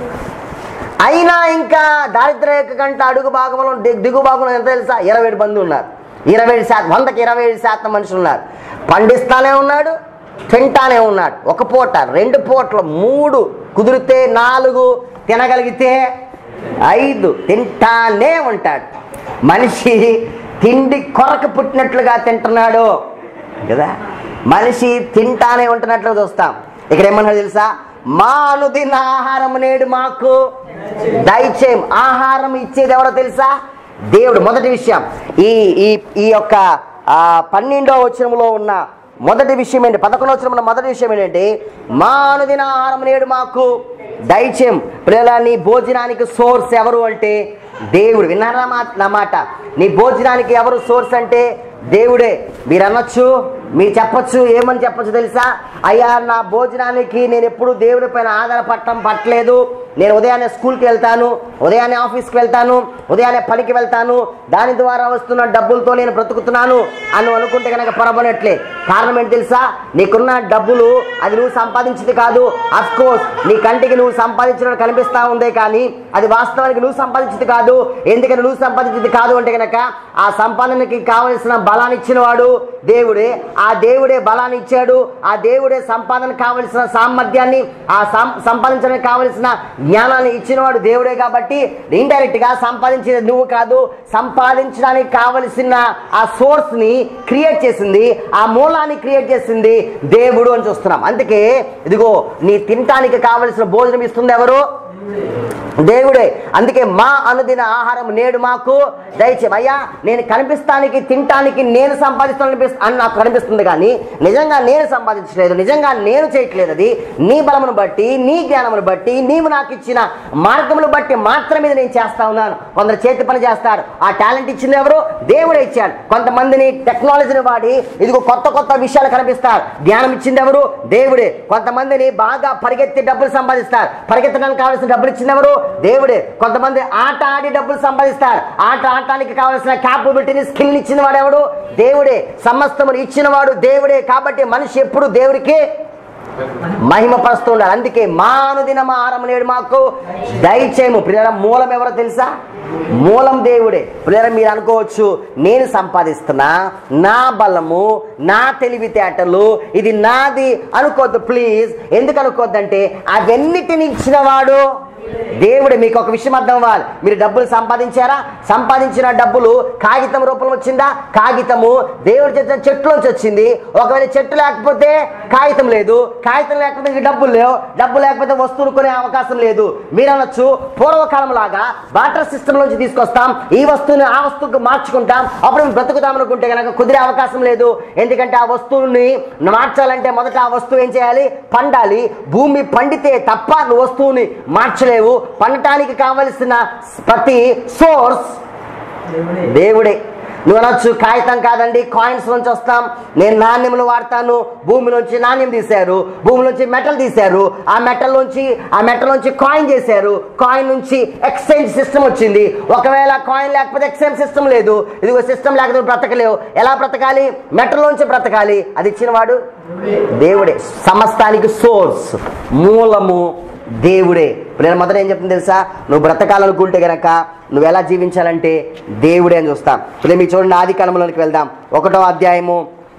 అయినా ఇంకా దారిద్ర్య రేఖ కంటే అడుగు భాగంలో ది- దిగు భాగంలో ఎంత తెలుసా ఇరవై ఏడు మంది ఉన్నారు ఇరవై ఏడు శాతం వందకి ఇరవై ఏడు శాతం మనుషులు ఉన్నారు పండిస్తానే ఉన్నాడు తింటానే ఉన్నాడు ఒక పూట రెండు పూటలు మూడు కుదిరితే నాలుగు తినగలిగితే ఐదు తింటానే ఉంటాడు మనిషి తిండి కొరకు పుట్టినట్లుగా తింటున్నాడు కదా మనిషి తింటానే ఉంటున్నట్లు చూస్తాం ఇక్కడ ఏమన్నా తెలుసా మా అనుదిన ఆహారం నేడు మాకు దయచేయం ఆహారం ఇచ్చేది ఎవరో తెలుసా దేవుడు మొదటి విషయం ఈ ఈ ఈ యొక్క ఆ, పన్నెండో వచనంలో ఉన్న మొదటి విషయం ఏంటి పదకొండో వచనంలో మొదటి విషయం ఏంటంటే మా అనుదిన ఆహారం నేడు మాకు దయచేయం పిల్లల నీ భోజనానికి సోర్స్ ఎవరు అంటే దేవుడు విన్నారా మా నా మాట నీ భోజనానికి ఎవరు సోర్స్ అంటే దేవుడే మీరు అనొచ్చు మీరు చెప్పొచ్చు ఏమని చెప్పొచ్చు తెలుసా అయ్యా నా భోజనానికి నేను ఎప్పుడు దేవుడి పైన ఆధారపడటం పట్టలేదు నేను ఉదయాన్నే స్కూల్కి వెళ్తాను ఉదయాన్నే ఆఫీస్కి వెళ్తాను ఉదయాన్నే పనికి వెళ్తాను దాని ద్వారా వస్తున్న డబ్బులతో నేను బ్రతుకుతున్నాను అని నువ్వు అనుకుంటే కనుక పొరబడినట్లే కారణం ఏంటి తెలుసా నీకున్న డబ్బులు అది నువ్వు సంపాదించింది కాదు అఫ్ కోర్స్ నీ కంటికి నువ్వు సంపాదించినట్టు కనిపిస్తా ఉందే కానీ అది వాస్తవానికి నువ్వు సంపాదించింది కాదు ఎందుకని నువ్వు సంపాదించింది కాదు అంటే కనుక ఆ సంపాదనకి కావలసిన బలాన్ని ఇచ్చిన వాడు దేవుడే ఆ దేవుడే బలాన్ని ఇచ్చాడు ఆ దేవుడే సంపాదన కావలసిన సామర్థ్యాన్ని ఆ సం- సంపాదించడానికి కావలసిన జ్ఞానాన్ని ఇచ్చినవాడు దేవుడే కాబట్టి ఇండైరెక్ట్ గా సంపాదించేది నువ్వు కాదు సంపాదించడానికి కావలసిన ఆ సోర్స్ ని క్రియేట్ చేసింది ఆ మూలాన్ని క్రియేట్ చేసింది దేవుడు అని చూస్తున్నాం అందుకే ఇదిగో నీ తినటానికి కావలసిన భోజనం ఇస్తుంది ఎవరు దేవుడే అందుకే మా అనుదిన ఆహారం నేడు మాకు దయచేయం అయ్యా నేను కనిపిస్తానికి తినటానికి నేను సంపాదిస్తాను అని నాకు కనిపిస్తుంది కానీ నిజంగా నేను సంపాదించలేదు నిజంగా నేను చేయట్లేదు అది నీ బలమును బట్టి నీ జ్ఞానమును బట్టి నీవు నాకు ఇచ్చిన మార్గమును బట్టి మాత్రమే ఇది నేను చేస్తా ఉన్నాను కొందరు చేతి పని చేస్తారు ఆ టాలెంట్ ఇచ్చింది ఎవరు దేవుడే ఇచ్చాడు కొంతమందిని టెక్నాలజీని వాడి ఇదిగో కొత్త కొత్త విషయాలు కనిపిస్తారు జ్ఞానం ఇచ్చింది ఎవరు దేవుడే కొంతమందిని బాగా పరిగెత్తి డబ్బులు సంపాదిస్తారు పరిగెత్తడానికి కావాల్సిన డబ్బులు ఇచ్చింది ఎవరు దేవుడే కొంతమంది ఆట ఆడి డబ్బులు సంపాదిస్తారు ఆట ఆడటానికి కావాల్సిన క్యాపబిలిటీని స్కిల్ ఇచ్చిన వాడు ఎవడు దేవుడే సమస్తమును ఇచ్చిన వాడు దేవుడే కాబట్టి మనిషి ఎప్పుడు దేవుడికి మహిమ పరుస్తూ ఉండాలి అందుకే మా అనుదిన మా ఆహారం నేడు మాకు దయచేయము ప్రియ మూలం ఎవరో తెలుసా మూలం దేవుడే ప్రియ మీరు అనుకోవచ్చు నేను సంపాదిస్తున్నా నా బలము నా తెలివితేటలు ఇది నాది అనుకోవద్దు ప్లీజ్ ఎందుకు అనుకోవద్దంటే అవన్నిటిని ఇచ్చిన వాడు దేవుడు మీకు ఒక విషయం అర్థం అవ్వాలి మీరు డబ్బులు సంపాదించారా సంపాదించిన డబ్బులు కాగితం రూపంలో వచ్చిందా కాగితము దేవుడు చేసిన చెట్టులోంచి వచ్చింది ఒకవేళ చెట్టు లేకపోతే కాగితం లేదు కాగితం లేకపోతే ఇంక డబ్బులు లేవు డబ్బు లేకపోతే వస్తువులు కొనే అవకాశం లేదు మీరు అనొచ్చు పూర్వకాలం లాగా వాటర్ సిస్టమ్ నుంచి తీసుకొస్తాం ఈ వస్తువుని ఆ వస్తువుకు మార్చుకుంటాం అప్పుడు మేము బ్రతుకుతాం అనుకుంటే కనుక కుదిరే అవకాశం లేదు ఎందుకంటే ఆ వస్తువుని మార్చాలంటే మొదట ఆ వస్తువు ఏం చేయాలి పండాలి భూమి పండితే తప్ప నువ్వు వస్తువుని మార్చలేవు పండటానికి కావలసిన ప్రతి సోర్స్ దేవుడే నువ్వు అనొచ్చు కాగితం కాదండి కాయిన్స్ నుంచి వస్తాం నేను నాణ్యములు వాడతాను భూమి నుంచి నాణ్యం తీశారు భూమి నుంచి మెటల్ తీశారు ఆ మెటల్ నుంచి ఆ మెటల్ నుంచి కాయిన్ చేశారు కాయిన్ నుంచి ఎక్స్చేంజ్ సిస్టమ్ వచ్చింది ఒకవేళ కాయిన్ లేకపోతే ఎక్స్చేంజ్ సిస్టమ్ లేదు ఇదిగో సిస్టమ్ లేకపోతే బ్రతకలేవు ఎలా బ్రతకాలి మెటల్ నుంచి బ్రతకాలి అది ఇచ్చిన వాడు దేవుడే సమస్తానికి సోర్స్ మూలము దేవుడే ఇప్పుడు నేను మొదట ఏం చెప్తుంది తెలుసా నువ్వు బ్రతకాలనుకుంటే గనక నువ్వు ఎలా జీవించాలంటే దేవుడే అని చూస్తాం ఇప్పుడు మీకు చూడండి ఆది కాండంలోనికి వెళ్దాం ఒకటో అధ్యాయము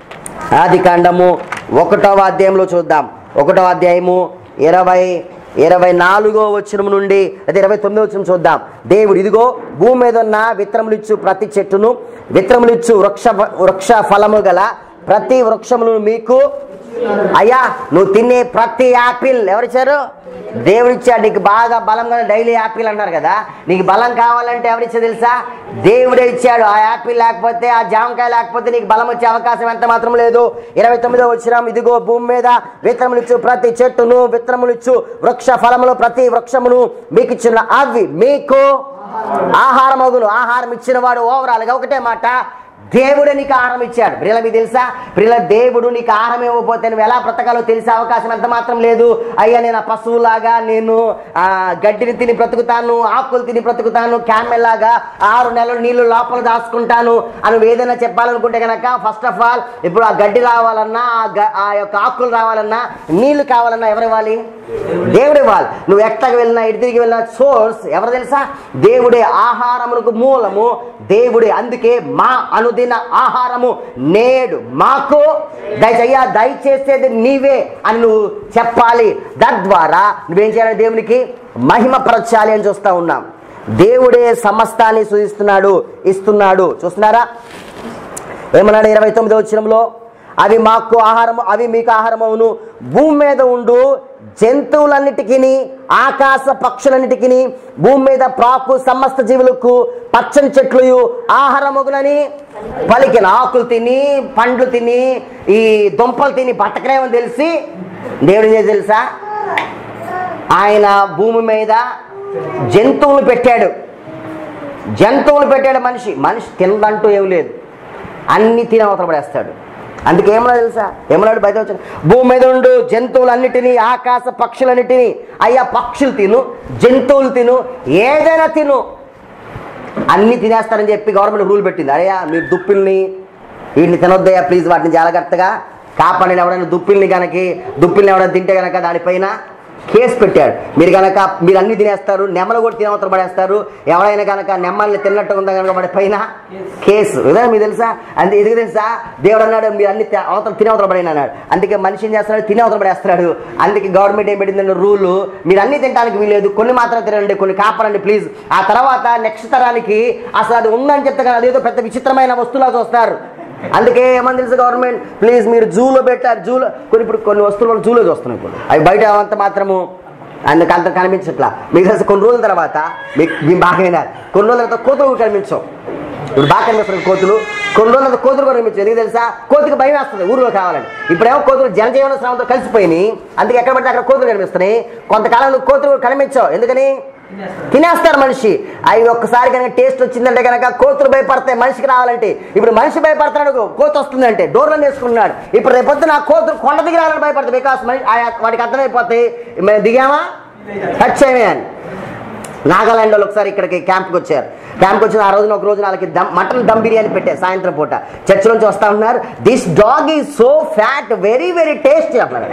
ఆది కాండము ఒకటవ అధ్యాయంలో చూద్దాం ఒకటో అధ్యాయము ఇరవై ఇరవై నాలుగో వచనం నుండి అదే ఇరవై తొమ్మిదో వచనం చూద్దాం దేవుడు ఇదిగో భూమి మీద ఉన్న విత్తనములిచ్చు ప్రతి చెట్టును విత్తనములిచ్చు వృక్ష వృక్ష ఫలము గల ప్రతి వృక్షమును మీకు అయ్యా నువ్వు తినే ప్రతి యాపిల్ ఎవరిచ్చారు దేవుడిచ్చాడు నీకు బాగా బలంగా డైలీ యాపిల్ అన్నారు కదా నీకు బలం కావాలంటే ఎవరిచ్చా తెలుసా దేవుడే ఇచ్చాడు ఆ యాపిల్ లేకపోతే ఆ జామకాయ లేకపోతే నీకు బలం వచ్చే అవకాశం ఎంత మాత్రం లేదు ఇరవై తొమ్మిదో వచ్చినాం ఇదిగో భూమి మీద విత్తనములిచ్చు ప్రతి చెట్టును విత్తనములిచ్చు వృక్ష ఫలములు ప్రతి వృక్షమును మీకు ఇచ్చిన అవి మీకు ఆహారమగును ఆహారం ఇచ్చిన వాడు ఓవరాల్ గా ఒకటే మాట దేవుడే నీకు ఆహారం ఇచ్చాడు ప్రియుల మీకు తెలుసా ప్రియుల దేవుడు నీకు ఆహారం ఇవ్వకపోతే నువ్వు ఎలా బ్రతకాలో తెలిసే అవకాశం ఎంత మాత్రం లేదు అయ్యా నేను ఆ పశువులాగా నేను ఆ గడ్డిని తిని బ్రతుకుతాను ఆకులు తిని బ్రతుకుతాను క్యామెల్ లాగా ఆరు నెలలు నీళ్లు లోపల దాచుకుంటాను అని నువ్వు ఏదైనా చెప్పాలనుకుంటే కనుక ఫస్ట్ ఆఫ్ ఆల్ ఇప్పుడు ఆ గడ్డి రావాలన్నా ఆ గ- ఆ యొక్క ఆకులు రావాలన్నా నీళ్లు కావాలన్నా ఎవరు ఇవ్వాలి దేవుడు ఇవ్వాలి నువ్వు ఎక్కడికి వెళ్ళినా ఇటు తిరిగి వెళ్ళినా సోర్స్ ఎవరు తెలుసా దేవుడే ఆహారమునకు మూలము దేవుడే అందుకే మా అనుదిన ఆహారము నేడు మాకు దయచయ్యా దయచేసేది నీవే అని నువ్వు చెప్పాలి తద్వారా నువ్వేం చేయాలి దేవునికి మహిమపరచాలి అని చూస్తా ఉన్నాం దేవుడే సమస్తాన్ని సూచిస్తున్నాడు ఇస్తున్నాడు చూస్తున్నారా ఏమన్నాడు ఇరవై తొమ్మిదో వచ్చినంలో అవి మాకు ఆహారము అవి మీకు ఆహారమవును భూమి మీద ఉండు జంతువులన్నిటికీ ఆకాశ పక్షులన్నిటికీ భూమి మీద ప్రాకు సమస్త జీవులకు పచ్చని చెట్లు ఆహారమగునని పలికిన ఆకులు తిని పండ్లు తిని ఈ దుంపలు తిని బతకలేమని తెలిసి దేవుడు ఏం చేశాడు తెలుసా ఆయన భూమి మీద జంతువులు పెట్టాడు జంతువులు పెట్టాడు మనిషి మనిషి తినదంటూ ఏం లేదు అన్ని తిని అవతల పడేస్తాడు అందుకే ఏమన్నా తెలుసా ఏమన్నాడు బయట వచ్చాను భూమి మీద ఉండు జంతువులన్నిటినీ ఆకాశ పక్షులన్నిటినీ అయ్యా పక్షులు తిను జంతువులు తిను ఏదైనా తిను అన్ని తినేస్తారని చెప్పి గవర్నమెంట్ రూల్ పెట్టింది అయ్యా మీరు దుప్పిల్ని వీటిని తినొద్దయ్యా ప్లీజ్ వాటిని జాగ్రత్తగా కాపాడిన ఎవరైనా దుప్పిల్ని కనుక దుప్పిల్ని ఎవరైనా తింటే కనుక దానిపైన కేసు పెట్టాడు మీరు కనుక మీరు అన్ని తినేస్తారు నెమ్మలు కూడా తినవతలు పడేస్తారు ఎవరైనా కనుక నెమ్మల్ని తిన్నట్టు ఉందా కనుక వాడి పైన కేసు ఇదే మీకు తెలుసా అంతే ఇది తెలుసా దేవుడు అన్నాడు మీరు అన్ని తి- అవతల తినవతలు పడిన అన్నాడు అందుకే మనిషి ఏం చేస్తున్నాడు తినవతలు పడేస్తున్నాడు అందుకే గవర్నమెంట్ ఏం పెట్టిందంటే రూల్ మీరు అన్ని తినడానికి వీలేదు కొన్ని మాత్రం తినండి కొన్ని కాపాడండి ప్లీజ్ ఆ తర్వాత నెక్స్ట్ తరానికి అసలు అది ఉందని చెప్తే కదా అదేదో పెద్ద విచిత్రమైన వస్తువులా చూస్తారు అందుకే ఏమని తెలుసు గవర్నమెంట్ ప్లీజ్ మీరు జూలో పెట్టారు జూలో కొన్ని ఇప్పుడు కొన్ని వస్తువులు జూలో చూస్తున్నాం ఇప్పుడు అవి బయట అంత మాత్రము అందుకు అంత కనిపించట్లా మీకు తెలుసు కొన్ని రోజుల తర్వాత మీకు మీ బాగా కొన్ని రోజుల తర్వాత కోతులు కూడా కనిపించవు ఇప్పుడు బాగా కనిపిస్తున్నాయి కోతులు కొన్ని రోజుల తర్వాత కోతులు కూడా కనిపించవు ఎందుకు తెలుసా కోతికి భయం వేస్తుంది ఊరిలో కావాలని ఇప్పుడేమో కోతులు జనజీవన శ్రమంతో కలిసిపోయినాయి అందుకే ఎక్కడ పడితే అక్కడ కోతులు కనిపిస్తున్నాయి కొంతకాలంలో కోతులు కూడా కనిపించవు ఎందుకని తినేస్తారు మనిషి అవి ఒక్కసారి కనుక టేస్ట్ వచ్చిందంటే కనుక కోతులు భయపడతాయి మనిషికి రావాలంటే ఇప్పుడు మనిషి భయపడతాడు కోత వస్తుందంటే డోర్లను వేసుకున్నాడు ఇప్పుడు రేపొద్దున ఆ కోతులు కొండ దిగి రావాలని భయపడతాయి బికాస్ మనిషి ఆ- వాడికి అర్థమైపోతాయి మేము దిగామా టచ్ అయ్యమే అని నాగాలాండ్ వాళ్ళు ఒకసారి ఇక్కడికి క్యాంప్కి వచ్చారు క్యాంప్కి వచ్చిన ఆ రోజున ఒక రోజు వాళ్ళకి దమ్ మటన్ దమ్ బిర్యానీ పెట్టారు సాయంత్రం పూట చర్చ్ నుంచి వస్తా ఉన్నారు this dog is so fat very very tasty అన్నారు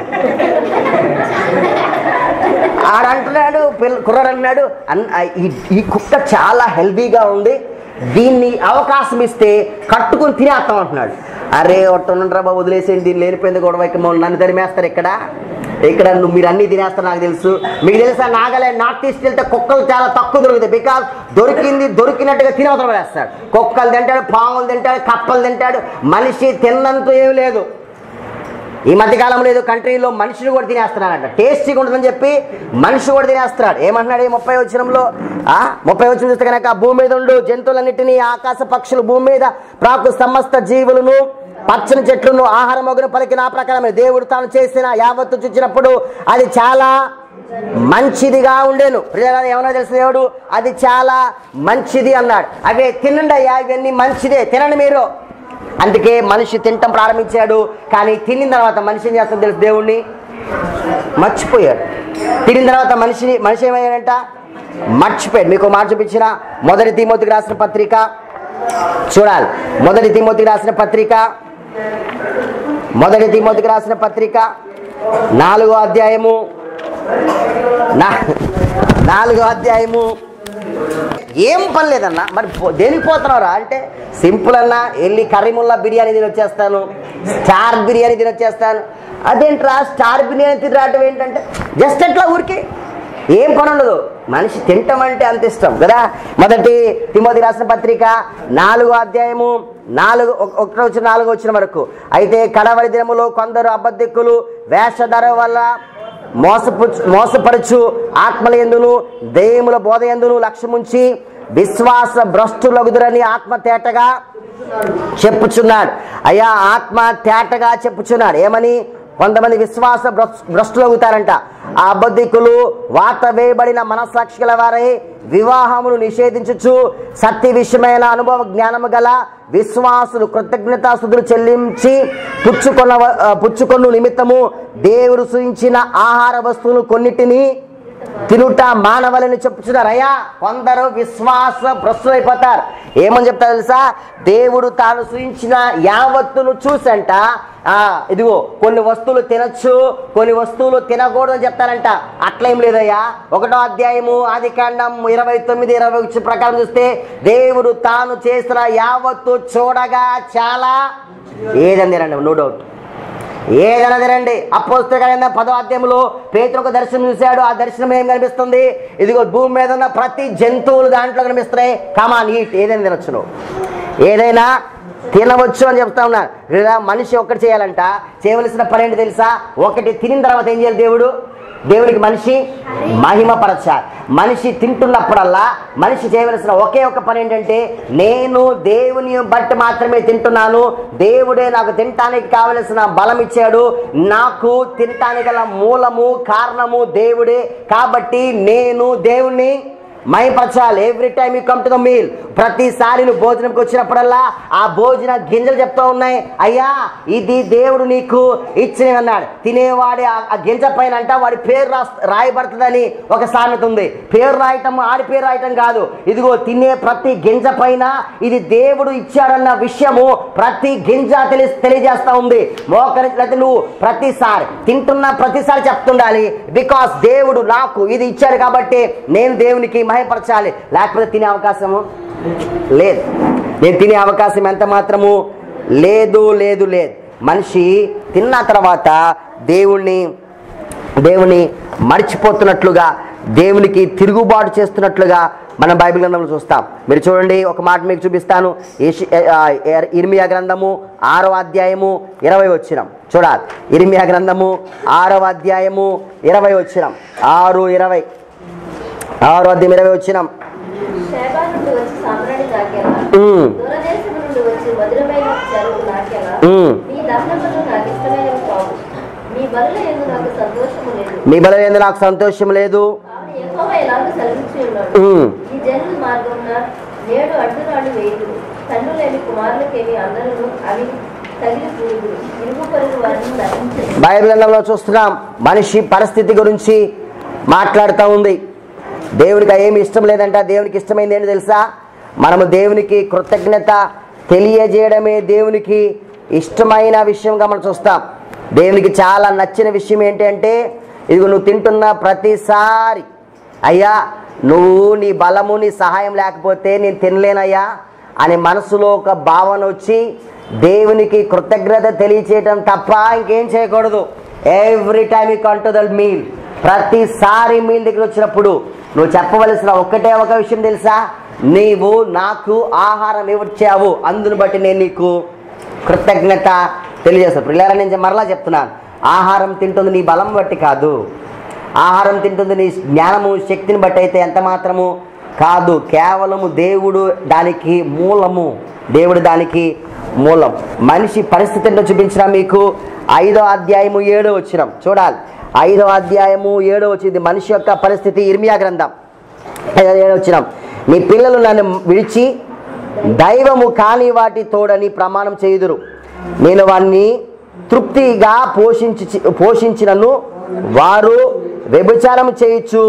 ఆడంటున్నాడు పిల్ల కుర్రాడు అంటున్నాడు అన్- ఆ, ఈ- ఈ కుక్క చాలా హెల్దీగా ఉంది దీన్ని అవకాశం ఇస్తే కట్టుకుని తినేస్తాం అంటున్నాడు అరే ఒట్టనుండ్రా బాబు వదిలేసేయండి దీన్ని లేనిపోయింది గొడవ ఇక మమ్మల్ని నన్ను తరిమేస్తారు ఇక్కడ ఇక్కడ నువ్వు మీరు అన్ని తినేస్తారు నాకు తెలుసు మీకు తెలుసా నాగాలాండ్ నార్త్ ఈస్ట్ వెళ్తే కుక్కలు చాలా తక్కువ దొరుకుతాయి బికాస్ దొరికింది దొరికినట్టుగా తినవతలు వేస్తాడు కుక్కలు తింటాడు పాములు తింటాడు కప్పలు తింటాడు మనిషి తిన్నంత ఏమి లేదు ఈ మధ్య కాలంలో ఏదో కంట్రీలో మనిషిని కూడా తినేస్తున్నాడంట టేస్టీగా ఉంటుందని చెప్పి మనిషి కూడా తినేస్తున్నాడు ఏమంటున్నాడు ఈ ముప్పై వచ్చినంలో ఆ ముప్పై వచ్చిన చూస్తే కనుక భూమి మీద ఉండు జంతువులన్నిటినీ ఆకాశ పక్షులు భూమి మీద ప్రాకు సమస్త జీవులను పచ్చని చెట్లను ఆహార మొగను పలికిన ఆ ప్రకారమే దేవుడు తాను చేసిన యావత్తు చూచినప్పుడు అది చాలా మంచిదిగా ఉండేను ప్రియులారా, ఏమన్నా తెలుసు దేవుడు అది చాలా మంచిది అన్నాడు అవే తినండి అయ్యా ఇవన్నీ మంచిదే తినండి మీరు అందుకే మనిషి తినటం ప్రారంభించాడు కానీ తినిన తర్వాత మనిషి ఏం చేస్తాడు తెలుసు దేవుణ్ణి మర్చిపోయాడు తినిన తర్వాత మనిషిని మనిషి ఏమయ్యాడంట మర్చిపోయాడు మీకు ఒక మాట చూపించిన మొదటి తిమోతికి రాసిన పత్రిక చూడాలి మొదటి తిమోతికి రాసిన పత్రిక మొదటి తిమోతికి రాసిన పత్రిక నాలుగో అధ్యాయము నా నాలుగో అధ్యాయము ఏం పని లేదన్నా మరి పో- దేనికి పోతున్నావురా అంటే సింపుల్ అన్నా వెళ్ళి కర్రీముల్లా బిర్యానీ తిని వచ్చేస్తాను స్టార్ బిర్యానీ తిని వచ్చేస్తాను అదేంట్రా స్టార్ బిర్యానీ తిని రావటం ఏంటంటే జస్ట్ అట్లా ఊరికి ఏం పని ఉండదు మనిషి తింటాం అంటే అంత ఇష్టం కదా మొదటి తిమోతి రాసిన పత్రిక నాలుగో అధ్యాయము నాలుగు ఒక- ఒకటి వచ్చిన నాలుగు వచ్చిన వరకు అయితే కడవరి దినములో కొందరు అబద్ధికులు వేషధర వల్ల మోసపు మోసపరచు ఆత్మల ఎందును దెయ్యముల బోధ ఎందును లక్ష్యముంచి విశ్వాస భ్రష్టులగుదురని ఆత్మ తేటగా చెప్పుచున్నాడు అయ్యా ఆత్మ తేటగా చెప్పుచున్నాడు ఏమని కొంతమంది విశ్వాస భ్రష్- భ్రష్టులవుతారంట ఆ అబద్ధికులు వాత వేయబడిన మనస్సాక్షి గల వారై వివాహమును నిషేధించుచు సత్య విషయమైన అనుభవ జ్ఞానము గల విశ్వాసులు కృతజ్ఞతాస్తుతులు చెల్లించి పుచ్చుకొన్న ఆ, పుచ్చుకొను నిమిత్తము దేవుడు సూచించిన ఆహార వస్తువులు కొన్నిటిని తినుట మానవలని చెప్పుచున్నారు అయ్యా కొందరు విశ్వాస భ్రష్టులైపోతారు ఏమని చెప్తారు తెలుసా దేవుడు తాను సూచించిన యావత్తును చూసంట ఆ ఇదిగో కొన్ని వస్తువులు తినచ్చు కొన్ని వస్తువులు తినకూడదు అని చెప్తారంట అట్లేం లేదయ్యా ఒకటో అధ్యాయము ఆది కాండం ఇరవై తొమ్మిది ఇరవై వచ్చి ప్రకారం చూస్తే దేవుడు తాను చేసిన యావత్తు చూడగా చాలా ఏదండి రండి నో డౌట్ ఏదైనా తినండి అపోస్తకరైన పదో అధ్యాయంలో పేతురు ఒక దర్శనం చూశాడు ఆ దర్శనం ఏం కనిపిస్తుంది ఇదిగో భూమి మీద ఉన్న ప్రతి జంతువులు దాంట్లో కనిపిస్తున్నాయి కమాన్ ఈట్ ఏదైనా తినొచ్చు నువ్వు ఏదైనా తినవచ్చు అని చెప్తా ఉన్నారు లేదా మనిషి ఒక్కటి చేయాలంట చేయవలసిన పని ఏంటి తెలుసా ఒకటి తినిన తర్వాత ఏం చేయాలి దేవుడు దేవునికి మనిషి మహిమపరచాలి మనిషి తింటున్నప్పుడల్లా మనిషి చేయవలసిన ఒకే ఒక పని ఏంటంటే నేను దేవుని బట్టి మాత్రమే తింటున్నాను దేవుడే నాకు తినటానికి కావలసిన బలం ఇచ్చాడు నాకు తినటానికి గల మూలము కారణము దేవుడే కాబట్టి నేను దేవుణ్ణి మైపరచాలి every time you come to the meal ప్రతిసారి నువ్వు భోజనంకి వచ్చినప్పుడల్లా ఆ భోజన గింజలు చెప్తా ఉన్నాయి అయ్యా ఇది దేవుడు నీకు ఇచ్చిన అన్నాడు తినేవాడి ఆ ఆ గింజ పైన అంట వాడి పేరు రాస్ రాయబడుతుందని ఒక సామెత ఉంది పేరు రాయటం ఆడి పేరు రాయటం కాదు ఇదిగో తినే ప్రతి గింజ పైన ఇది దేవుడు ఇచ్చాడన్న విషయము ప్రతి గింజ తెలి తెలియజేస్తా ఉంది మోకరించినట్టు నువ్వు ప్రతిసారి తింటున్న ప్రతిసారి చెప్తుండాలి బికాస్ దేవుడు నాకు ఇది ఇచ్చాడు కాబట్టి నేను దేవునికి మహిపరచాలి లేకపోతే తినే అవకాశము లేదు నేను తినే అవకాశం ఎంత మాత్రము లేదు లేదు లేదు మనిషి తిన్న తర్వాత దేవుణ్ణి దేవుని మర్చిపోతున్నట్లుగా దేవునికి తిరుగుబాటు చేస్తున్నట్లుగా మనం బైబిల్ గ్రంథంలో చూస్తాం మీరు చూడండి ఒక మాట మీకు చూపిస్తాను ఏషి- ఆ, ఎర్- ఇర్మియా గ్రంథము ఆరవ అధ్యాయము ఇరవై వచ్చినం చూడాలి ఇర్మియా గ్రంథము ఆరవ అధ్యాయము ఇరవై వచ్చినం ఆరు ఇరవై ఆరు అధ్యాయం ఇరవై వచ్చినం శేబా నుండి వచ్చి సామ్రాణి నాకేలా ఉమ్, దూరదేశం నుండి వచ్చి మధురమైన చెరువు నాకేలా ఉమ్. మీ దహనములు నాకు ఇష్టమైనవి కావు మీ బలుల ఎందు నాకు సంతోషము లేదు మీ బలం ఏంది నాకు సంతోషం లేదు కావున ఎక్కువ ఎలాగ సెలవించి ఉన్నాడు ఉమ్. ఈ జనుల మార్గమున నేడు అడ్డురాడు వేయుడు తండ్రి లేని కుమారులకేమి అందరూ అవి తగిలి పురుగులు ఇరుగు పరుగు వారిని నటించదు బైబిల్ గ్రంథంలో చూస్తున్నాం మనిషి పరిస్థితి గురించి మాట్లాడుతూ ఉంది దేవునికి ఏమి ఇష్టం లేదంట దేవునికి ఇష్టమైంది ఏంటి తెలుసా మనము దేవునికి కృతజ్ఞత తెలియజేయడమే దేవునికి ఇష్టమైన విషయంగా మనం చూస్తాం దేవునికి చాలా నచ్చిన విషయం ఏంటి అంటే ఇదిగో నువ్వు తింటున్న ప్రతిసారి అయ్యా నువ్వు నీ బలము నీ సహాయం లేకపోతే నేను తినలేనయ్యా అని మనసులో ఒక భావన వచ్చి దేవునికి కృతజ్ఞత తెలియచేయటం తప్ప ఇంకేం చేయకూడదు every time you come to the meal ప్రతిసారి మీల్ దగ్గర వచ్చినప్పుడు నువ్వు చెప్పవలసిన ఒక్కటే ఒక విషయం తెలుసా నీవు నాకు ఆహారం ఇవ్వచ్చావు అందును బట్టి నేను నీకు కృతజ్ఞత తెలియజేస్తాను పిల్లల నుంచి మరలా చెప్తున్నాను ఆహారం తింటుంది నీ బలం బట్టి కాదు ఆహారం తింటుంది నీ జ్ఞానము శక్తిని బట్టి అయితే ఎంత మాత్రము కాదు కేవలము దేవుడు దానికి మూలము దేవుడు దానికి మూలం మనిషి పరిస్థితి ఏంటో చూపించిన మీకు ఐదో అధ్యాయము ఏడో వచ్చినాం చూడాలి ఐదో అధ్యాయము ఏడో వచ్చింది మనిషి యొక్క పరిస్థితి ఇర్మియా గ్రంథం ఐదో ఏడో వచ్చినాం నీ పిల్లలు నన్ను విడిచి దైవము కాని వాటి తోడని ప్రమాణం చేయుదురు నేను వారిని తృప్తిగా పోషించి పోషించినను వారు వ్యభిచారం చేయొచ్చు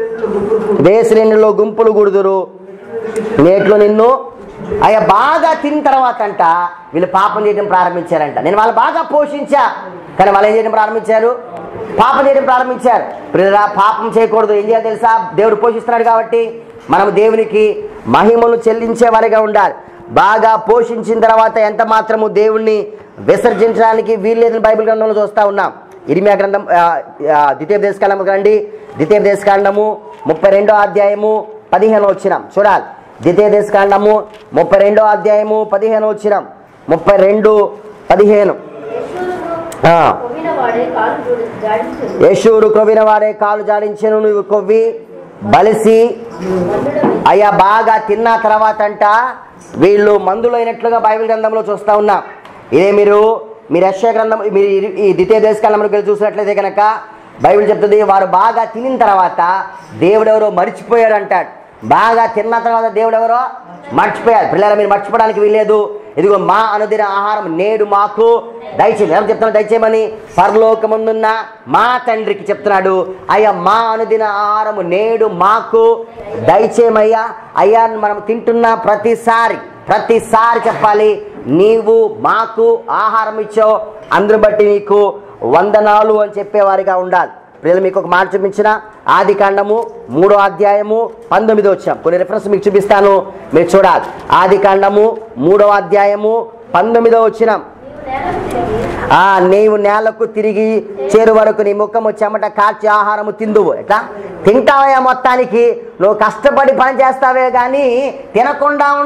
వేసిరేణిలో గుంపులు గుడుదురు నేట్లో నిన్ను అయ్యా బాగా తిన్న తర్వాత అంట వీళ్ళు పాపం చేయడం ప్రారంభించారంట నేను వాళ్ళు బాగా పోషించా కానీ వాళ్ళు ఏం చేయడం ప్రారంభించారు పాపం చేయడం ప్రారంభించారు ప్రియులారా, పాపం చేయకూడదు ఏం చేయాలి తెలుసా దేవుడు పోషిస్తున్నాడు కాబట్టి మనం దేవునికి మహిమను చెల్లించే వారిగా ఉండాలి బాగా పోషించిన తర్వాత ఎంత మాత్రము దేవుణ్ణి విసర్జించడానికి వీల్లేదని బైబిల్ గ్రంథంలో చూస్తా ఉన్నాం ఇరిమియా గ్రంథం ఆ, ఆ, ద్వితీయ దేశకాండము రండి ద్వితీయ దేశకాండము ముప్పై రెండో అధ్యాయము పదిహేను వచ్చినాం చూడాలి ద్వితీయ దేశకాండము ముప్పై రెండో అధ్యాయము పదిహేను వచ్చినాం ముప్పై రెండు పదిహేను యెషూరును ఆ. కొవ్విన వాడే కాలు జోడి- జాడించెను. యశూరు కొవ్విన వాడే కాలు జాడించెను నువ్వు కొవ్వి బలిసి మన్నుడవై అయ్యా బాగా తిన్న తర్వాత అంట వీళ్ళు మందులు అయినట్లుగా బైబిల్ గ్రంథంలో చూస్తా ఉన్నాం ఇదే మీరు మీరు యశ్య గ్రంథం మీరు ఈ- ఈ ద్వితీయ దేశకాలంలో వెళ్ళి చూసినట్లయితే కనుక బైబిల్ చెప్తుంది వారు బాగా తినిన తర్వాత దేవుడెవరో మర్చిపోయాడు అంటాడు బాగా తిన్న తర్వాత దేవుడెవరో మర్చిపోయారు పిల్లలు మీరు మర్చిపోవడానికి వీల్లేదు ఇదిగో మా అనుదిన ఆహారం నేడు మాకు దయచేయండి ఎవరు చెప్తున్నాడు దయచేయమని పరలోకముందున్న మా తండ్రికి చెప్తున్నాడు అయ్యా మా అనుదిన ఆహారము నేడు మాకు దయచేయమయ్యా అయ్యా మనం తింటున్న ప్రతిసారి ప్రతిసారి చెప్పాలి నీవు మాకు ఆహారం ఇచ్చావు అందుని బట్టి నీకు వందనాలు అని చెప్పేవారిగా ఉండాలి ప్రజలు మీకు ఒక మాట చూపించిన ఆది కాండము మూడో అధ్యాయము పంతొమ్మిది వచ్చాం కొన్ని రిఫరెన్స్ మీకు చూపిస్తాను మీరు చూడాలి ఆది కాండము మూడో అధ్యాయము పంతొమ్మిదో వచ్చినాం నీవు నేలకు తిరిగి ఆ నీవు నేలకు తిరిగి చేరు వరకు నీ ముఖము చెమట కాల్చి ఆహారము తిందువు ఎట్లా తింటావయ్యా మొత్తానికి నువ్వు కష్టపడి పని చేస్తావే కానీ తినకుండా ఉండవు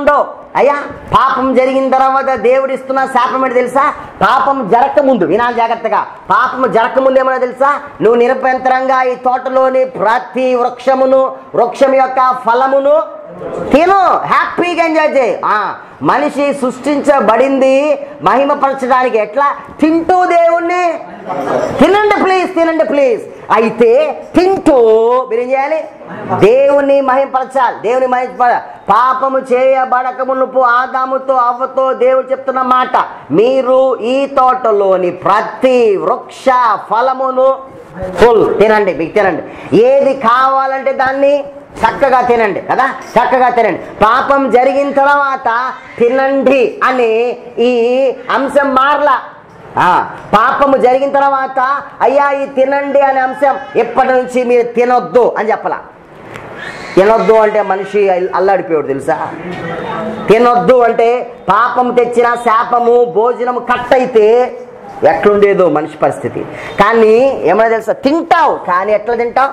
అయ్యా పాపం జరిగిన తర్వాత దేవుడు ఇస్తున్న శాపం ఏంటి తెలుసా పాపం జరగక ముందు వినాలి జాగ్రత్తగా పాపం జరగక ముందు ఏమన్నా తెలుసా నువ్వు నిరభ్యంతరంగా ఈ తోటలోని ప్రతి వృక్షమును వృక్షం యొక్క ఫలమును తిను హ్యాపీగా ఎంజాయ్ చేయి ఆ, మనిషి సృష్టించబడింది మహిమపరచడానికి ఎట్లా తింటూ దేవుణ్ణి తినండి ప్లీజ్ తినండి ప్లీజ్ అయితే తింటూ మీరు ఏం చేయాలి దేవుని మహింపరచాలి దేవుని మహింప పాపము చేయబడక మునుపు ఆదాముతో అవ్వతో దేవుడు చెప్తున్న మాట మీరు ఈ తోటలోని ప్రతి వృక్ష ఫలమును ఫుల్ తినండి మీకు తినండి ఏది కావాలంటే దాన్ని చక్కగా తినండి కదా చక్కగా తినండి పాపం జరిగిన తర్వాత తినండి అని ఈ అంశం మారలా ఆ, పాపము జరిగిన తర్వాత అయ్యా ఈ తినండి అనే అంశం ఎప్పటి నుంచి మీరు తినొద్దు అని చెప్పలా తినొద్దు అంటే మనిషి అల్- అల్లాడిపోయాడు తెలుసా తినొద్దు అంటే పాపం తెచ్చిన శాపము భోజనము కట్ అయితే ఎట్లుండేదో మనిషి పరిస్థితి కానీ ఏమైనా తెలుసా తింటావు కానీ ఎట్లా తింటావు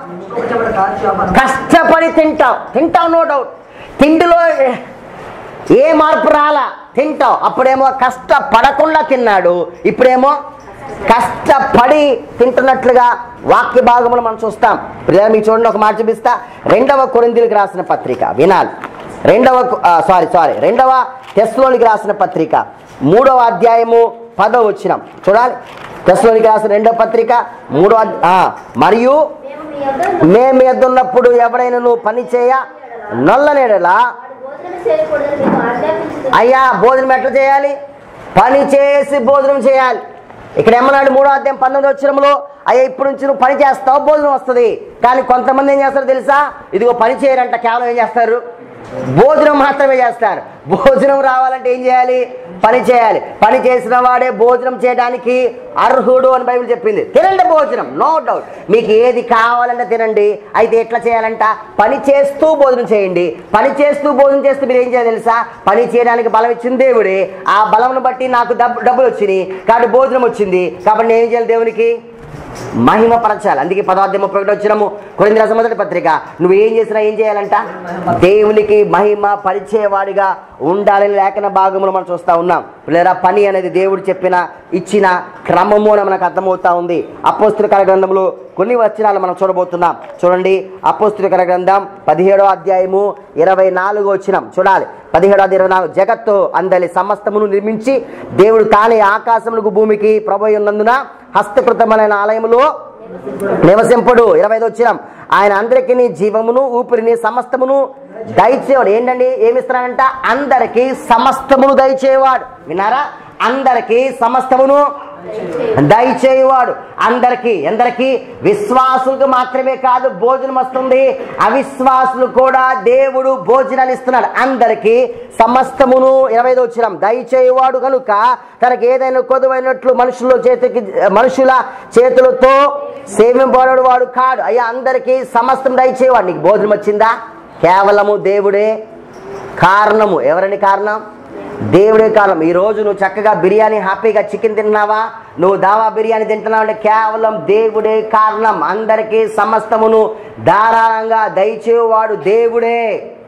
కష్టపడి తింటావు తింటావు నో డౌట్ తిండిలో ఏ మార్పు రాలా తింటావు అప్పుడేమో కష్టపడకుండా తిన్నాడు ఇప్పుడేమో కష్టపడి తింటున్నట్లుగా వాక్య భాగములు మనం చూస్తాం ప్రియ మీకు చూడండి ఒక మాట చూపిస్తా రెండవ కొరిందులకు రాసిన పత్రిక వినాలి రెండవ సారీ సారీ రెండవ టెస్లోనికి రాసిన పత్రిక మూడవ అధ్యాయము పదవ వచ్చినం చూడాలి టెస్లోనికి రాసిన రెండవ పత్రిక మూడవ అధ్య- ఆ, మరియు మేము మీ యొద్ద మేము ఎద్దున్నప్పుడు ఎవడైనా నువ్వు పని చేయ నొల్లనేడలా వాడు భోజనం చేయకూడదని మేము ఆజ్ఞాపించుతున్నాము అయ్యా భోజనం ఎట్లా చేయాలి పని చేసి భోజనం చేయాలి ఇక్కడ ఏమన్నాడు మూడో అధ్యాయం పంతొమ్మిది వచ్చినములో అయ్యా ఇప్పుడు నుంచి నువ్వు పని చేస్తావు భోజనం వస్తుంది కానీ కొంతమంది ఏం చేస్తారు తెలుసా ఇదిగో పని చేయరంట కేవలం ఏం చేస్తారు భోజనం మాత్రమే చేస్తారు భోజనం రావాలంటే ఏం చేయాలి పని చేయాలి పని చేసిన వాడే భోజనం చేయడానికి అర్హుడు అని బైబిల్ చెప్పింది తినండి భోజనం నో డౌట్ మీకు ఏది కావాలంటే తినండి అయితే ఎట్లా చేయాలంట పని చేస్తూ భోజనం చేయండి పని చేస్తూ భోజనం చేస్తూ మీరు ఏం చేయాలి తెలుసా పని చేయడానికి బలం ఇచ్చింది దేవుడే ఆ బలంను బట్టి నాకు డబ్బు డబ్బులు వచ్చినాయి కాబట్టి భోజనం వచ్చింది కాబట్టి నేను ఏం చేయాలి దేవునికి మహిమపరచాలి అందుకే పదార్థం ముప్పై ఒకటి వచ్చినము కొరింది రాసిన మొదటి పత్రిక నువ్వు ఏం చేసినా ఏం చేయాలంట దేవునికి మహిమ పరిచయవాడిగా ఉండాలని లేఖన భాగములు మనం చూస్తా ఉన్నాం లేదా పని అనేది దేవుడు చెప్పిన ఇచ్చిన క్రమము అని మనకు అర్థమవుతా ఉంది అపోస్తుల గ్రంథంలో కొన్ని వచనాలు మనం చూడబోతున్నాం చూడండి అపోస్తుల గ్రంథం పదిహేడో అధ్యాయము ఇరవై నాలుగు వచ్చినాం చూడాలి పదిహేడు అది ఇరవై నాలుగు జగత్తు అందలి సమస్తమును నిర్మించి దేవుడు తానే ఆకాశములకు భూమికి ప్రభు ఉన్నందున హస్తకృతమైన ఆలయములో నివసింపుడు ఇరవై ఐదు వచ్చినాం ఆయన అందరికీ జీవమును ఊపిరిని సమస్తమును దయచేవాడు ఏంటండి ఏమిస్తున్నాడంట అందరికీ సమస్తమును దయచేవాడు విన్నారా అందరికీ సమస్తమును దయచేయువాడు అందరికీ ఎందరికీ విశ్వాసులకు మాత్రమే కాదు భోజనం వస్తుంది అవిశ్వాసులు కూడా దేవుడు భోజనాలు ఇస్తున్నాడు అందరికీ సమస్తమును ఇరవై ఐదు వచ్చినాం దయచేయువాడు కనుక తనకి ఏదైనా కొదువైనట్లు మనుషుల చేతికి మనుషుల చేతులతో సేవింపబడు వాడు కాడు అయ్యా అందరికీ సమస్తం దయచేవాడు నీకు భోజనం వచ్చిందా కేవలము దేవుడే కారణము ఎవరని కారణం దేవుడే కారణం ఈ రోజు నువ్వు చక్కగా బిర్యానీ హ్యాపీగా చికెన్ తిన్నావా నువ్వు దావా బిర్యానీ తింటున్నావు అంటే కేవలం దేవుడే కారణం అందరికీ సమస్తమును ధారాళంగా దయచేవాడు దేవుడే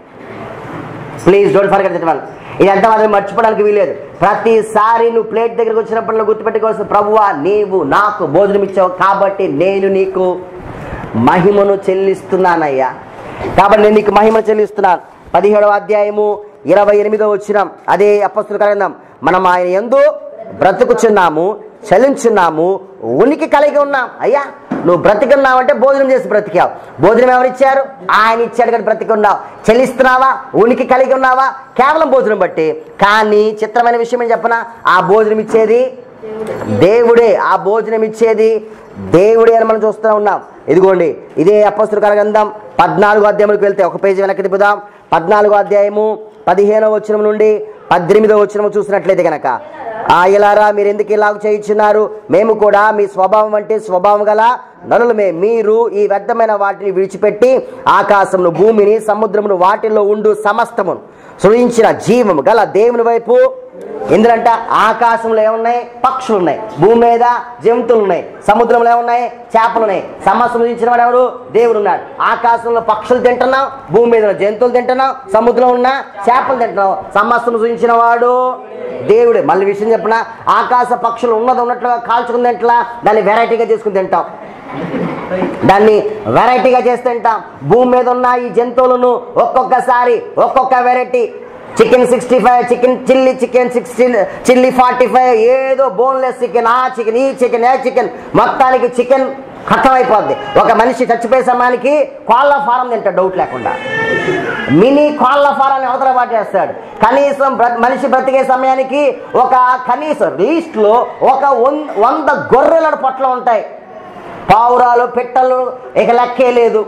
please don't forget that one ఇదంతా మాత్రం మర్చిపోవడానికి వీలేదు ప్రతిసారి నువ్వు ప్లేట్ దగ్గరికి వచ్చినప్పుడు గుర్తుపెట్టుకోవాల్సిన ప్రభువా నీవు నాకు భోజనం ఇచ్చావు కాబట్టి నేను నీకు మహిమను చెల్లిస్తున్నానయ్యా కాబట్టి నేను నీకు మహిమ చెల్లిస్తున్నాను పదిహేడవ అధ్యాయము ఇరవై ఎనిమిదో వచ్చిన అదే అపస్తుల గ్రంథం మనం ఆయన ఎందు బ్రతుకుచున్నాము చలించున్నాము ఉనికి కలిగి ఉన్నాం అయ్యా నువ్వు బ్రతికున్నావంటే భోజనం చేసి బ్రతికావు భోజనం ఎవరు ఇచ్చారు ఆయన ఇచ్చాడు కానీ బ్రతికి ఉన్నావు చెల్లిస్తున్నావా ఉనికి కలిగి ఉన్నావా కేవలం భోజనం బట్టి కానీ చిత్రమైన విషయం ఏం చెప్పనా ఆ భోజనం ఇచ్చేది దేవుడే ఆ భోజనం ఇచ్చేది దేవుడే అని మనం చూస్తూ ఉన్నాం ఇదిగోండి ఇదే అపస్తుల గ్రంథం పద్నాలుగో అధ్యాయంలోకి వెళ్తే ఒక పేజీ వెనక్కి తిప్పుదాం పద్నాలుగో అధ్యాయము పదిహేనవ వచనం నుండి పద్దెనిమిదో వచనం చూసినట్లయితే గనక ఆయలారా మీరు ఎందుకు ఇలాగ చేయించున్నారు మేము కూడా మీ స్వభావం అంటే స్వభావం గల నలులమే మీరు ఈ వ్యర్థమైన వాటిని విడిచిపెట్టి ఆకాశమును భూమిని సముద్రమును వాటిల్లో ఉండు సమస్తమును సృజించిన జీవము గల దేవుని వైపు ఎందుకంటే ఆకాశంలో ఏమున్నాయి పక్షులు ఉన్నాయి భూమి మీద జంతువులు ఉన్నాయి సముద్రంలో ఏమున్నాయి చేపలు ఉన్నాయి సమస్య సృజించిన వాడు ఎవరు దేవుడు ఉన్నాడు ఆకాశంలో పక్షులు తింటున్నాం భూమి మీద ఉన్న జంతువులు తింటున్నాం సముద్రంలో ఉన్న చేపలు తింటున్నాం సమస్యను సృజించిన వాడు దేవుడే మళ్ళీ విషయం చెప్పిన ఆకాశ పక్షులు ఉన్నది ఉన్నట్లుగా కాల్చుకుని తింటలా దాన్ని వెరైటీగా చేసుకుని తింటాం దాన్ని వెరైటీగా చేసి తింటాం భూమి మీద ఉన్న ఈ జంతువులను ఒక్కొక్కసారి ఒక్కొక్క variety chicken sixty five chicken chilli chicken sixty chilli forty five ఏదో బోన్లెస్ చికెన్ ఆ చికెన్ ఈ చికెన్ ఏ చికెన్ మొత్తానికి చికెన్ ఖతమైపోద్ది ఒక మనిషి చచ్చిపోయే సమయానికి కోళ్ళ ఫారం తింటాడు డౌట్ లేకుండా మినీ కోళ్ళ ఫారాన్ని అవతల పాటేస్తాడు కనీసం బ్ర- మనిషి బ్రతికే సమయానికి ఒక కనీసం లీస్ట్లో ఒక వన్- వంద గొర్రెల పొట్లు ఉంటాయి పావురాలు పిట్టలు ఇక లెక్కే లేదు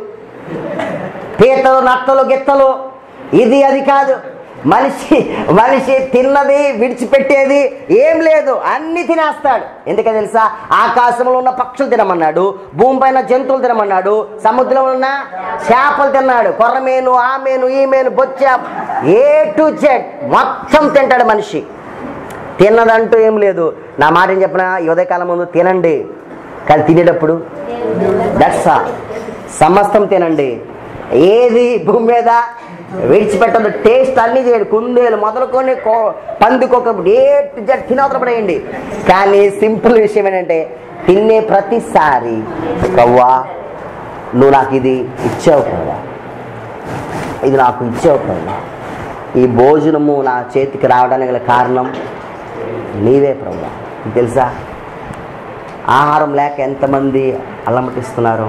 పీతలు నత్తలు గిత్తలు ఇది అది కాదు మనిషి మనిషి తిన్నది విడిచిపెట్టేది ఏం లేదు అన్ని తినేస్తాడు ఎందుకని తెలుసా ఆకాశంలో ఉన్న పక్షులు తినమన్నాడు భూమిపైన జంతువులు తినమన్నాడు సముద్రంలో ఉన్న చేపలు తిన్నాడు కొర్రమేను ఆ మేను ఈ మేను బొచ్చ ఏ టు జెడ్ మొత్తం తింటాడు మనిషి తిన్నదంటూ ఏం లేదు నా మాట ఏం చెప్పిన ఈ ఉదయకాలం ముందు తినండి కానీ తినేటప్పుడు దట్స్ ఆల్ సమస్తం తినండి ఏది భూమి మీద విడిచిపెట్టదు టేస్ట్ అన్ని చేయండి కుందేలు మొదలుకొని కో- పందికొక ఏ జడ్ తినవతల పడేయండి కానీ సింపుల్ విషయం ఏంటంటే తినే ప్రతిసారి కవ్వా నువ్వు నాకు ఇది ఇచ్చావు కదా ఇది నాకు ఇచ్చావు కదా ఈ భోజనము నా చేతికి రావడానికి గల కారణం నీవే ప్రభు నీకు తెలుసా ఆహారం లేక ఎంతమంది అల్లమటిస్తున్నారు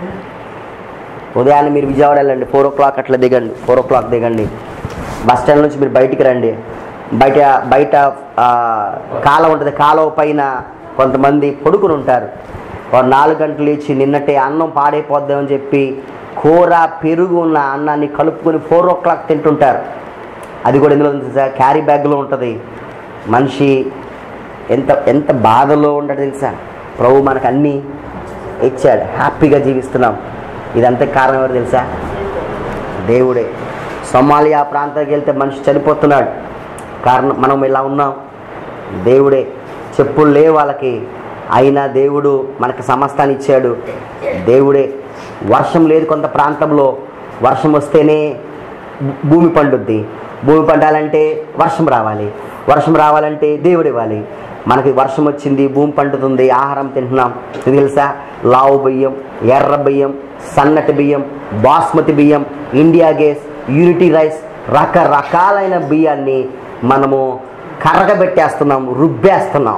ఉదయాన్నే మీరు విజయవాడ వెళ్ళండి ఫోర్ ఓ క్లాక్ అట్లా దిగండి ఫోర్ ఓ క్లాక్ దిగండి బస్ స్టాండ్ నుంచి మీరు బయటికి రండి బయట బయట ఆ, కాలువ ఉంటుంది కాలువ పైన కొంతమంది పడుకుని ఉంటారు వారు నాలుగు గంటలు లేచి నిన్నటే అన్నం పాడైపోద్దామని చెప్పి కూర పెరుగు ఉన్న అన్నాన్ని కలుపుకొని ఫోర్ ఓ క్లాక్ తింటుంటారు అది కూడా ఎందులో ఉంది తెలుసా క్యారీ బ్యాగ్లో ఉంటుంది మనిషి ఎంత ఎంత బాధలో ఉండడు తెలుసా ప్రభు మనకు అన్నీ ఇచ్చాడు హ్యాపీగా జీవిస్తున్నాం ఇదంతా కారణం ఎవరు తెలుసా దేవుడే సొమాలియా ప్రాంతానికి వెళ్తే మనిషి చనిపోతున్నాడు కారణం మనం ఇలా ఉన్నాం దేవుడే చెప్పులు లేవు వాళ్ళకి అయినా దేవుడు మనకు సమస్తాన్ని ఇచ్చాడు దేవుడే వర్షం లేదు కొంత ప్రాంతంలో వర్షం వస్తేనే భూ- భూమి పండుద్ది భూమి పండాలంటే వర్షం రావాలి వర్షం రావాలంటే దేవుడు ఇవ్వాలి మనకి వర్షం వచ్చింది భూమి పండుతుంది ఆహారం తింటున్నాం ఇది తెలుసా లావు బియ్యం ఎర్ర బియ్యం సన్నటి బియ్యం బాస్మతి బియ్యం ఇండియా గేస్ యూనిటీ రైస్ రకరకాలైన బియ్యాన్ని మనము కరగబెట్టేస్తున్నాం రుబ్బేస్తున్నాం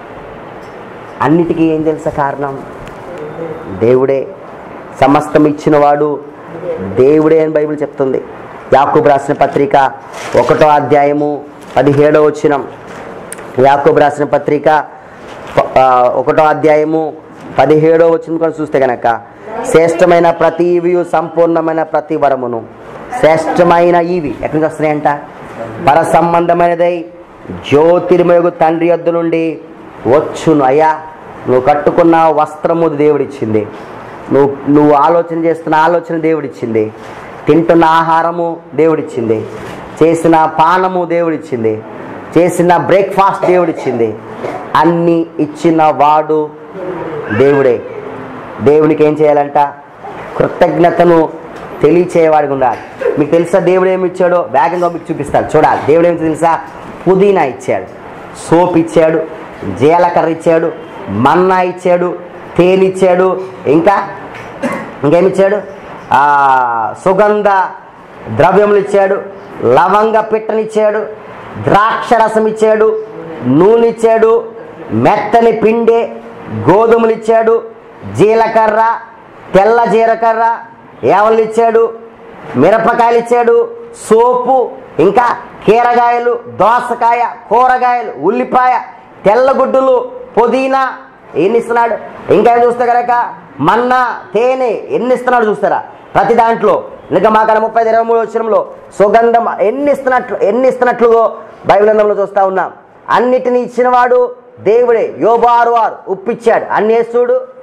అన్నిటికీ ఏం తెలుసా కారణం దేవుడే సమస్తం ఇచ్చినవాడు దేవుడే అని బైబిల్ చెప్తుంది యాకూబ్ రాసిన పత్రిక ఒకటో అధ్యాయము పదిహేడో వచ్చినం యాకూబ్ రాసిన పత్రిక ప- ఆ, ఒకటో అధ్యాయము పదిహేడో వచ్చిన కూడా చూస్తే గనక శ్రేష్టమైన ప్రతి ఇవియు సంపూర్ణమైన ప్రతి వరమును శ్రేష్టమైన ఇవి ఎక్కడి నుంచి వస్తున్నాయంట పర సంబంధమైనదై జ్యోతిర్మయుగు తండ్రి యొద్ద నుండి వచ్చును అయ్యా నువ్వు కట్టుకున్న వస్త్రము దేవుడిచ్చింది నువ్వు నువ్వు ఆలోచన చేస్తున్న ఆలోచన దేవుడిచ్చింది తింటున్న ఆహారము దేవుడిచ్చింది చేసిన పానము దేవుడిచ్చింది చేసిన బ్రేక్ఫాస్ట్ దేవుడిచ్చింది అన్ని ఇచ్చిన వాడు దేవుడే దేవునికి ఏం చేయాలంట కృతజ్ఞతను తెలియచేయవాడిగా ఉండాలి మీకు తెలుసా దేవుడు ఏమి ఇచ్చాడో వేగంగా మీకు చూపిస్తాడు చూడాలి దేవుడు ఏమి తెలుసా పుదీనా ఇచ్చాడు సోప్ ఇచ్చాడు జీలకర్ర ఇచ్చాడు మన్నా ఇచ్చాడు తేనె ఇచ్చాడు ఇంకా ఇంకేమిచ్చాడు ఆ, సుగంధ ద్రవ్యములు ఇచ్చాడు లవంగ పిట్టనిచ్చాడు ద్రాక్ష రసం ఇచ్చాడు నూనె ఇచ్చాడు మెత్తని పిండి గోధుమలు ఇచ్చాడు జీలకర్ర తెల్ల జీలకర్ర ఏవలు ఇచ్చాడు మిరపకాయలు ఇచ్చాడు సోపు ఇంకా కీరగాయలు దోసకాయ కూరగాయలు ఉల్లిపాయ తెల్లగుడ్డులు పుదీనా ఎన్ని ఇస్తున్నాడు ఇంకా ఏం చూస్తే కనుక మన్నా తేనె ఎన్ని ఇస్తున్నాడు చూస్తారా ప్రతి దాంట్లో ఇంకా మాకాడ ముప్పై ఇరవై మూడు వచ్చినంలో సుగంధం ఎన్ని ఇస్తున్నట్లు ఎన్ని ఇస్తున్నట్లుగో బైబిల్ గ్రంథంలో చూస్తా ఉన్నాం అన్నిటినీ ఇచ్చినవాడు దేవుడే యోబారు వారు ఉప్పిచ్చాడు అన్ని వేస్తుడు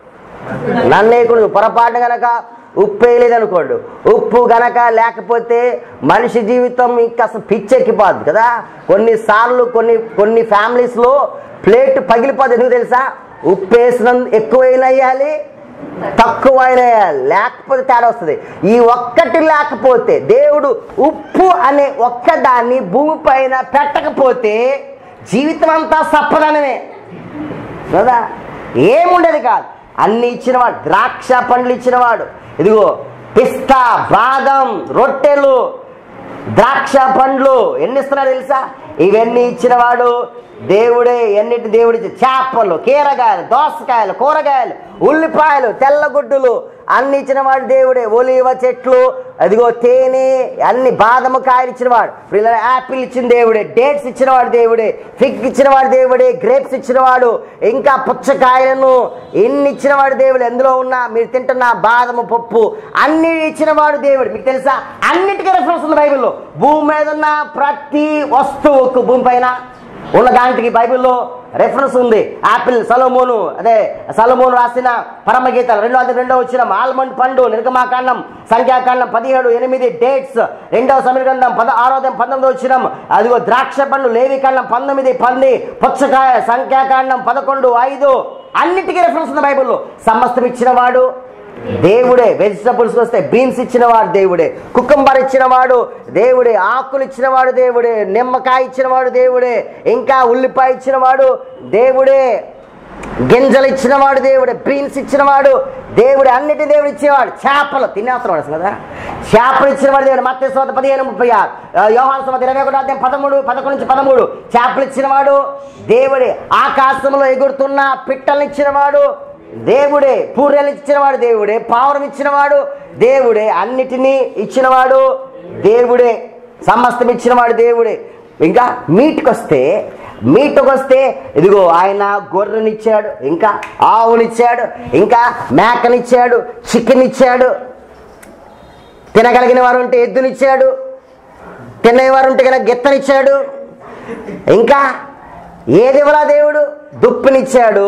నన్ను వేయకూడదు పొరపాటు గనక ఉప్పు వేయలేదు అనుకోండి ఉప్పు గనక లేకపోతే మనిషి జీవితం ఇంకా అసలు పిచ్చెక్కిపోద్ది కదా కొన్నిసార్లు కొన్ని కొన్ని ఫ్యామిలీస్లో ప్లేట్ పగిలిపోద్ది ఎందుకు తెలుసా ఉప్పు వేసిన ఎక్కువైనా వేయాలి తక్కువ అయినా వేయాలి లేకపోతే తేడా వస్తుంది ఈ ఒక్కటి లేకపోతే దేవుడు ఉప్పు అనే ఒక్కదాన్ని భూమి పైన పెట్టకపోతే జీవితం అంతా సప్పదనమే కదా ఏముండేది కాదు అన్ని ఇచ్చినవాడు ద్రాక్ష పండ్లు ఇచ్చినవాడు ఇదిగో పిస్తా బాదం రొట్టెలు ద్రాక్ష పండ్లు ఎన్ని ఇస్తున్నాడు తెలుసా ఇవన్నీ ఇచ్చినవాడు దేవుడే ఎన్నిటి దేవుడి చేపలు కీరగాయలు దోసకాయలు కూరగాయలు ఉల్లిపాయలు తెల్లగుడ్డులు అన్ని ఇచ్చినవాడు దేవుడే ఒలివ చెట్లు అదిగో తేనె అన్ని బాదము కాయలు ఇచ్చినవాడు ఇప్పుడు ఇలా యాపిల్ ఇచ్చిన దేవుడే డేట్స్ ఇచ్చినవాడు దేవుడే ఫిగ్ ఇచ్చినవాడు దేవుడే గ్రేప్స్ ఇచ్చినవాడు ఇంకా పుచ్చకాయలను ఎన్ని ఇచ్చినవాడు దేవుడు ఎందులో ఉన్నా మీరు తింటున్న బాదము పప్పు అన్ని ఇచ్చినవాడు దేవుడు మీకు తెలుసా అన్నిటికీ రెఫరెన్స్ ఉంది బైబిల్లో భూమి మీద ఉన్న ప్రతి వస్తువుకు భూమి పైన ఉన్న దాంట్కి బైబిల్లో రెఫరెన్స్ ఉంది ఆపిల్ సలోమోను అదే సలోమోను రాసిన పరమగీతాలు రెండో అది రెండో వచ్చిన ఆల్మండ్ పండు నిర్గమాకాండం సంఖ్యాకాండం పదిహేడు ఎనిమిది డేట్స్ రెండవ సమయ గ్రంథం పద ఆరోదయం పంతొమ్మిది వచ్చిన అదిగో ద్రాక్ష పండు లేవికాండం పంతొమ్మిది పంది పుచ్చకాయ సంఖ్యాకాండం పదకొండు ఐదు అన్నిటికీ రెఫరెన్స్ ఉంది బైబిల్లో సమస్తం ఇచ్చిన వాడు దేవుడే వెజిటబుల్స్ వస్తే బీన్స్ ఇచ్చినవాడు దేవుడే కుకుంబర్ ఇచ్చినవాడు దేవుడే ఆకులు ఇచ్చినవాడు దేవుడే నిమ్మకాయ ఇచ్చినవాడు దేవుడే ఇంకా ఉల్లిపాయ ఇచ్చినవాడు దేవుడే గింజలు ఇచ్చినవాడు దేవుడే బీన్స్ ఇచ్చినవాడు దేవుడే అన్నిటి దేవుడు ఇచ్చేవాడు చేపలు తినేస్తున్నాడు అసలు కదా చేపలు ఇచ్చినవాడు దేవుడు మత్స్య సోత పదిహేను ముప్పై ఆరు యోహాన్ సోత ఇరవై ఒకటి అధ్యాయం పదమూడు పదకొండు నుంచి పదమూడు చేపలు ఇచ్చినవాడు దేవుడే ఆకాశంలో ఎగురుతున్న పిట్టలు ఇచ్చినవాడు దేవుడే పూర్యలు ఇచ్చినవాడు దేవుడే పావురం ఇచ్చినవాడు దేవుడే అన్నిటినీ ఇచ్చినవాడు దేవుడే సమస్తం ఇచ్చినవాడు దేవుడే ఇంకా మీట్కి వస్తే మీట్కి వస్తే ఇదిగో ఆయన గొర్రెనిచ్చాడు ఇంకా ఆవునిచ్చాడు ఇంకా మేకనిచ్చాడు చికెన్ ఇచ్చాడు తినగలిగిన వారు ఉంటే ఎద్దునిచ్చాడు తినేవారు ఉంటే కనుక గిత్తనిచ్చాడు ఇంకా ఏది ఇవ్వలా దేవుడు దుప్పునిచ్చాడు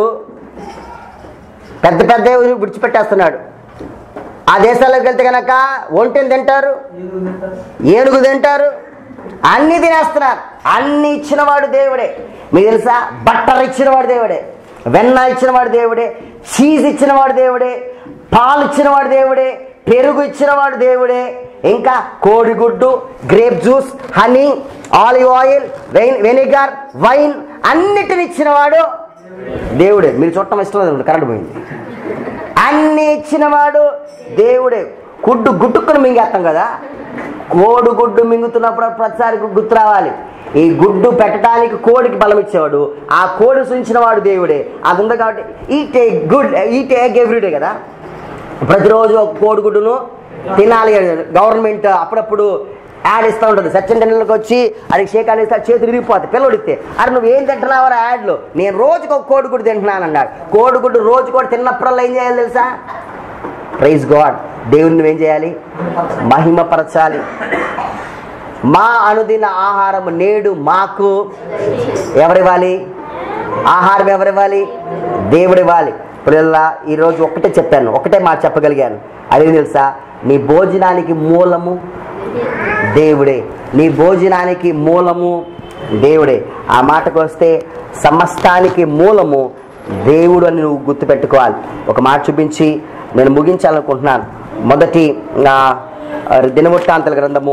పెద్ద పెద్ద విడిచిపెట్టేస్తున్నాడు ఆ దేశాల్లోకి వెళ్తే కనుక ఒంటెలు తింటారు ఏనుగు తింటారు అన్ని తినేస్తున్నారు అన్ని ఇచ్చినవాడు దేవుడే మీకు తెలుసా బట్టర్ ఇచ్చినవాడు దేవుడే వెన్న ఇచ్చినవాడు దేవుడే చీజ్ ఇచ్చినవాడు దేవుడే పాలు ఇచ్చినవాడు దేవుడే పెరుగు ఇచ్చినవాడు దేవుడే ఇంకా కోడిగుడ్డు grape juice honey olive oil wine vinegar wine అన్నిటిని ఇచ్చినవాడు దేవుడే మీరు చుట్టం ఇష్టం లేదు కరెంట్ పోయింది అన్ని ఇచ్చినవాడు దేవుడే గుడ్డు గుట్టుకుని మింగేస్తాం కదా కోడి గుడ్డు మింగుతున్నప్పుడు ప్రతిసారి గుర్తు రావాలి ఈ గుడ్డు పెట్టడానికి కోడికి బలం ఇచ్చేవాడు ఆ కోడి సుంచిన వాడు దేవుడే అది ఉంది కాబట్టి ఈ టేక్ గుడ్ ఈ టేక్ ఎవ్రీడే కదా ప్రతిరోజు ఒక కోడిగుడ్డును తినాలి గవర్నమెంట్ అప్పుడప్పుడు యాడ్ ఇస్తూ ఉంటుంది సచిన్ టెండూల్కర్కి వచ్చి అది షేక్ అని ఇస్తే చేతులు విరిగిపోతాయి పిల్లడితే అరే నువ్వు ఏం తింటున్నావు యాడ్లు నేను రోజుకు ఒక కోడిగుడ్డు తింటున్నాను అన్నాడు కోడిగుడ్డు రోజు కూడా తిన్నప్పుడల్లా ఏం చేయాలి తెలుసా ప్రైజ్ గాడ్ దేవుని నువ్వేం చేయాలి మహిమపరచాలి మా అనుదిన ఆహారం నేడు మాకు ఎవరివ్వాలి ఆహారం ఎవరివ్వాలి దేవుడు ఇవ్వాలి ఇప్పుడు ఇలా ఈరోజు ఒకటే చెప్పాను ఒకటే మాట చెప్పగలిగాను అదేం తెలుసా నీ భోజనానికి మూలము దేవుడే నీ భోజనానికి మూలము దేవుడే ఆ మాటకు వస్తే సమస్తానికి మూలము దేవుడు అని నువ్వు గుర్తుపెట్టుకోవాలి ఒక మాట చూపించి నేను ముగించాలనుకుంటున్నాను మొదటి నా దినవృత్తాంతల గ్రంథము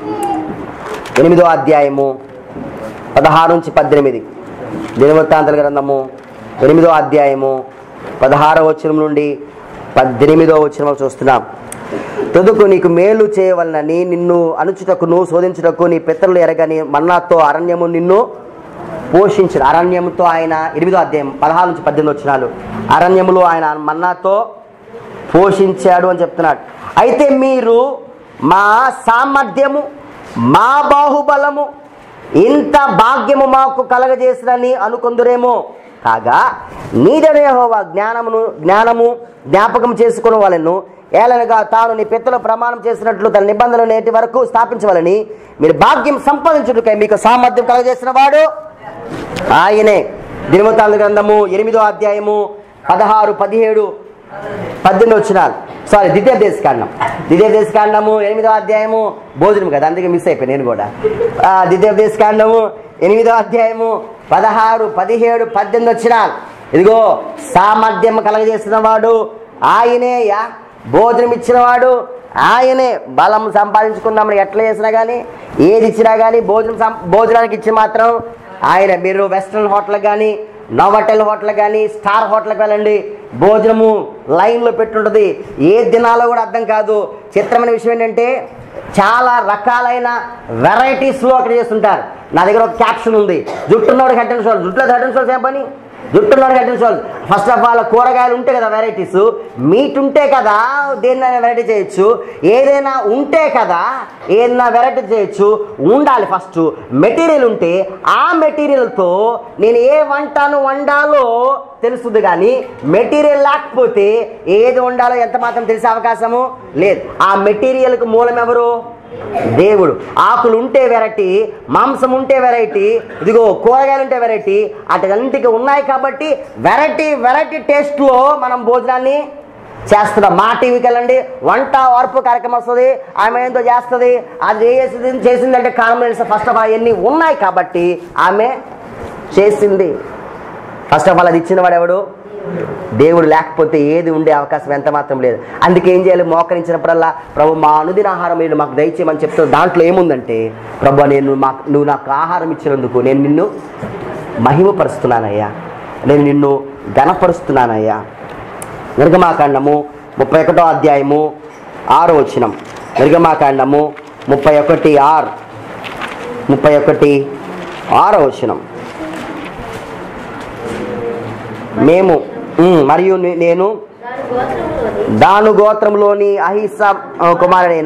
ఎనిమిదో అధ్యాయము పదహారు నుంచి పద్దెనిమిది దినవృత్తాంతల గ్రంథము ఎనిమిదో అధ్యాయము పదహారో వచనం నుండి పద్దెనిమిదో వచనం చూస్తున్నాం తుదుకు నీకు మేలు చేయవలనని నిన్ను అనుచుటకును శోధించుటకు నీ పితరులు ఎరగని మన్నాతో అరణ్యము నిన్ను పోషించిన అరణ్యముతో ఆయన ఎనిమిదో అధ్యాయం పదహారు నుంచి పద్దెనిమిది వచ్చినాలు అరణ్యములో ఆయన మన్నాతో పోషించాడు అని చెప్తున్నాడు అయితే మీరు మా సామర్థ్యము మా బాహుబలము ఇంత భాగ్యము మాకు కలగజేసినని అనుకుందురేమో కాగా నీదనే హోవా జ్ఞానమును జ్ఞానము జ్ఞాపకం చేసుకుని వాళ్ళను ఏలనగా తాను నీ పెద్దలు ప్రమాణం చేసినట్లు తన నిబంధనలు నేటి వరకు స్థాపించవాలని మీరు భాగ్యం సంపాదించుటకై మీకు సామర్థ్యం కలగజేసిన వాడు ఆయనే దినవతాంత గ్రంథము ఎనిమిదో అధ్యాయము పదహారు పదిహేడు పద్దెనిమిది వచ్చినాలు సారీ ద్వితీయ దేశకాండం ద్వితీయ దేశకాండము ఎనిమిదో అధ్యాయము భోజనం కదా అందుకే మిస్ అయిపోయి నేను కూడా ఆ, ద్వితీయ దేశకాండము ఎనిమిదో అధ్యాయము పదహారు పదిహేడు పద్దెనిమిది వచ్చినాలు ఇదిగో సామర్థ్యం కలగజేసిన వాడు ఆయనేయ భోజనం ఇచ్చినవాడు ఆయనే బలం సంపాదించుకుందామని ఎట్లా చేసినా కానీ ఏది ఇచ్చినా కానీ భోజనం సం- భోజనానికి ఇచ్చి మాత్రం ఆయన మీరు వెస్ట్రన్ హోటల్ కానీ నోవటెల్ హోటల్ కానీ స్టార్ హోటల్కి వెళ్ళండి భోజనము లైన్లో పెట్టుంటుంది ఏ దినాలో కూడా అర్థం కాదు చిత్రమైన విషయం ఏంటంటే చాలా రకాలైన వెరైటీస్లో అక్కడ చేస్తుంటారు నా దగ్గర ఒక క్యాప్షన్ ఉంది జుట్టున్నోడు హెడ్ అండ్ షోల్డర్ జుట్టులో హెడ్ అండ్ షోల్డర్స్ ఏం పని జుట్టున్నోడు head and shoulder first of all కూరగాయలు ఉంటాయి కదా వెరైటీస్ మీట్ ఉంటే కదా దేన్నైనా వెరైటీ చేయొచ్చు ఏదైనా ఉంటే కదా ఏదైనా వెరైటీ చేయొచ్చు ఉండాలి ఫస్ట్ మెటీరియల్ ఉంటే ఆ మెటీరియల్తో నేను ఏ వంటను వండాలో తెలుస్తుంది కానీ మెటీరియల్ లేకపోతే ఏది వండాలో ఎంత మాత్రం తెలిసే అవకాశము లేదు ఆ మెటీరియల్కి మూలం ఎవరు దేవుడు ఆకులు ఉంటే వెరైటీ మాంసం ఉంటే వెరైటీ ఇదిగో కూరగాయలు ఉంటే వెరైటీ అటుగంటికి ఉన్నాయి కాబట్టి వెరైటీ వెరైటీ టేస్ట్లో మనం భోజనాన్ని చేస్తున్నాం మా టీవీకి వెళ్ళండి వంట వార్పు కార్యక్రమం వస్తుంది ఆమె ఏందో చేస్తుంది అది చేసింది చేసిందంటే కారణం తెలుసు ఫస్ట్ ఆఫ్ ఆల్ ఎన్ని ఉన్నాయి కాబట్టి ఆమె చేసింది ఫస్ట్ ఆఫ్ ఆల్ అది ఇచ్చిన వాడు ఎవడు దేవుడు లేకపోతే ఏది ఉండే అవకాశం ఎంత మాత్రం లేదు అందుకే ఏం చేయాలి మోకరించినప్పుడల్లా ప్రభు మా అనుదిన ఆహారం మీరు మాకు దయచేయమని చెప్తున్న దాంట్లో ఏముందంటే ప్రభు నేను మాకు నువ్వు నాకు ఆహారం ఇచ్చినందుకు నేను నిన్ను మహిమపరుస్తున్నానయ్యా నేను నిన్ను ఘనపరుస్తున్నానయ్యా నిర్గమాకాండము ముప్పై ఒకటో అధ్యాయము ఆరో వచనం నిర్గమాకాండము ముప్పై ఒకటి ఆరు ముప్పై ఒకటి ఆరో వచనం మేము ఉమ్, మరియు నే- నేను దాని గోత్రములోని దాను గోత్రంలోని అహిస కుమారుడైన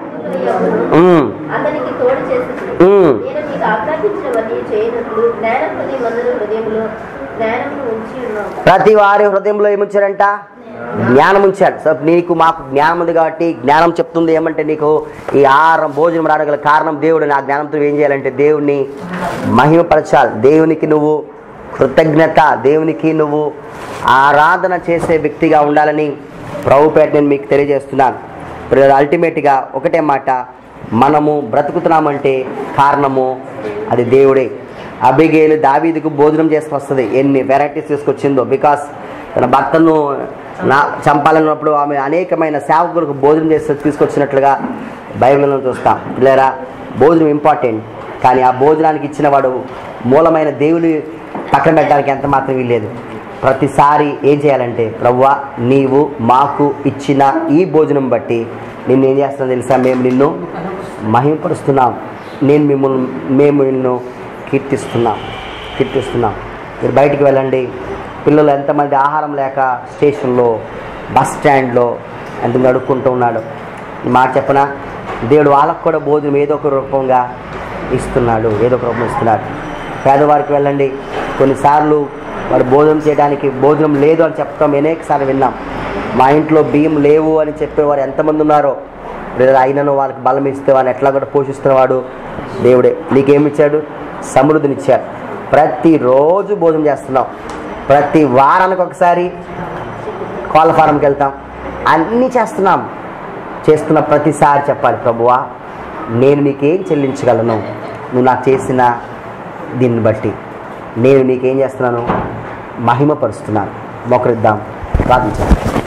ఉమ్, అతనికి తోడు చేసి ఉమ్, నేను నీకు ఆజ్ఞాపించినవన్నీ చేయనట్లు జ్ఞానం నీ మందుల హృదయంలో జ్ఞానమును ఉంచి ఉన్నావు ప్రతి వారి హృదయంలో ఏముంచాడంట జ్ఞానం ఉంచాడు సో నీకు మాకు జ్ఞానం ఉంది కాబట్టి జ్ఞానం చెప్తుంది ఏమంటే నీకు ఈ ఆహారం భోజనం రావడం కారణం దేవుడు నా జ్ఞానంతో ఏం చేయాలంటే దేవుణ్ణి మహిమపరచాలి దేవునికి నువ్వు కృతజ్ఞత దేవునికి నువ్వు ఆరాధన చేసే వ్యక్తిగా ఉండాలని ప్రభుపేట నేను మీకు తెలియజేస్తున్నాను ఇప్పుడు అల్టిమేట్గా ఒకటే మాట మనము బ్రతుకుతున్నామంటే కారణము అది దేవుడే అబిగేలు దావీదుకు భోజనం చేసుకొస్తుంది ఎన్ని వెరైటీస్ తీసుకొచ్చిందో బికాస్ తన భర్తను నా చంపాలన్నప్పుడు ఆమె అనేకమైన సేవకులకు భోజనం చేసి తీసుకొచ్చినట్లుగా బైబిల్లో చూస్తాం పిల్లరా భోజనం ఇంపార్టెంట్ కానీ ఆ భోజనానికి ఇచ్చిన వాడు మూలమైన దేవుని పక్కన పెట్టడానికి ఎంత మాత్రం వీల్లేదు ప్రతిసారి ఏం చేయాలంటే ప్రవ్వా నీవు మాకు ఇచ్చిన ఈ భోజనం బట్టి నిన్ను ఏం చేస్తున్నా తెలుసా మేము నిన్ను మహింపరుస్తున్నాం నేను మిమ్మల్ని మేము నిన్ను కీర్తిస్తున్నాం కీర్తిస్తున్నాం మీరు బయటికి వెళ్ళండి పిల్లలు ఎంతమంది ఆహారం లేక స్టేషన్లో బస్ స్టాండ్లో ఎంత అడుక్కుంటూ ఉన్నాడు ఈ మాట చెప్పన దేవుడు వాళ్ళకు కూడా భోజనం ఏదో ఒక రూపంగా ఇస్తున్నాడు ఏదో ఒక రూపం ఇస్తున్నాడు పేదవారికి వెళ్ళండి కొన్నిసార్లు వాడు భోజనం చేయడానికి భోజనం లేదు అని చెప్తాం అనేకసార్లు విన్నాం మా ఇంట్లో బియ్యం లేవు అని చెప్పేవారు ఎంతమంది ఉన్నారో లేదా అయినను వాళ్ళకి బలం ఇస్తే వాళ్ళని ఎట్లా కూడా పోషిస్తున్నవాడు దేవుడే నీకేమిచ్చాడు సమృద్ధినిచ్చాడు ప్రతిరోజు భోజనం చేస్తున్నాం ప్రతి వారానికి ఒకసారి కోళ్ళ ఫారంకి వెళ్తాం అన్నీ చేస్తున్నాం చేస్తున్న ప్రతిసారి చెప్పాలి ప్రభువా నేను నీకేం చెల్లించగలను నువ్వు నాకు చేసిన దీన్ని బట్టి నేను నీకేం చేస్తున్నాను మహిమపరుస్తున్నాను మొకరిద్దాం ప్రార్థించాను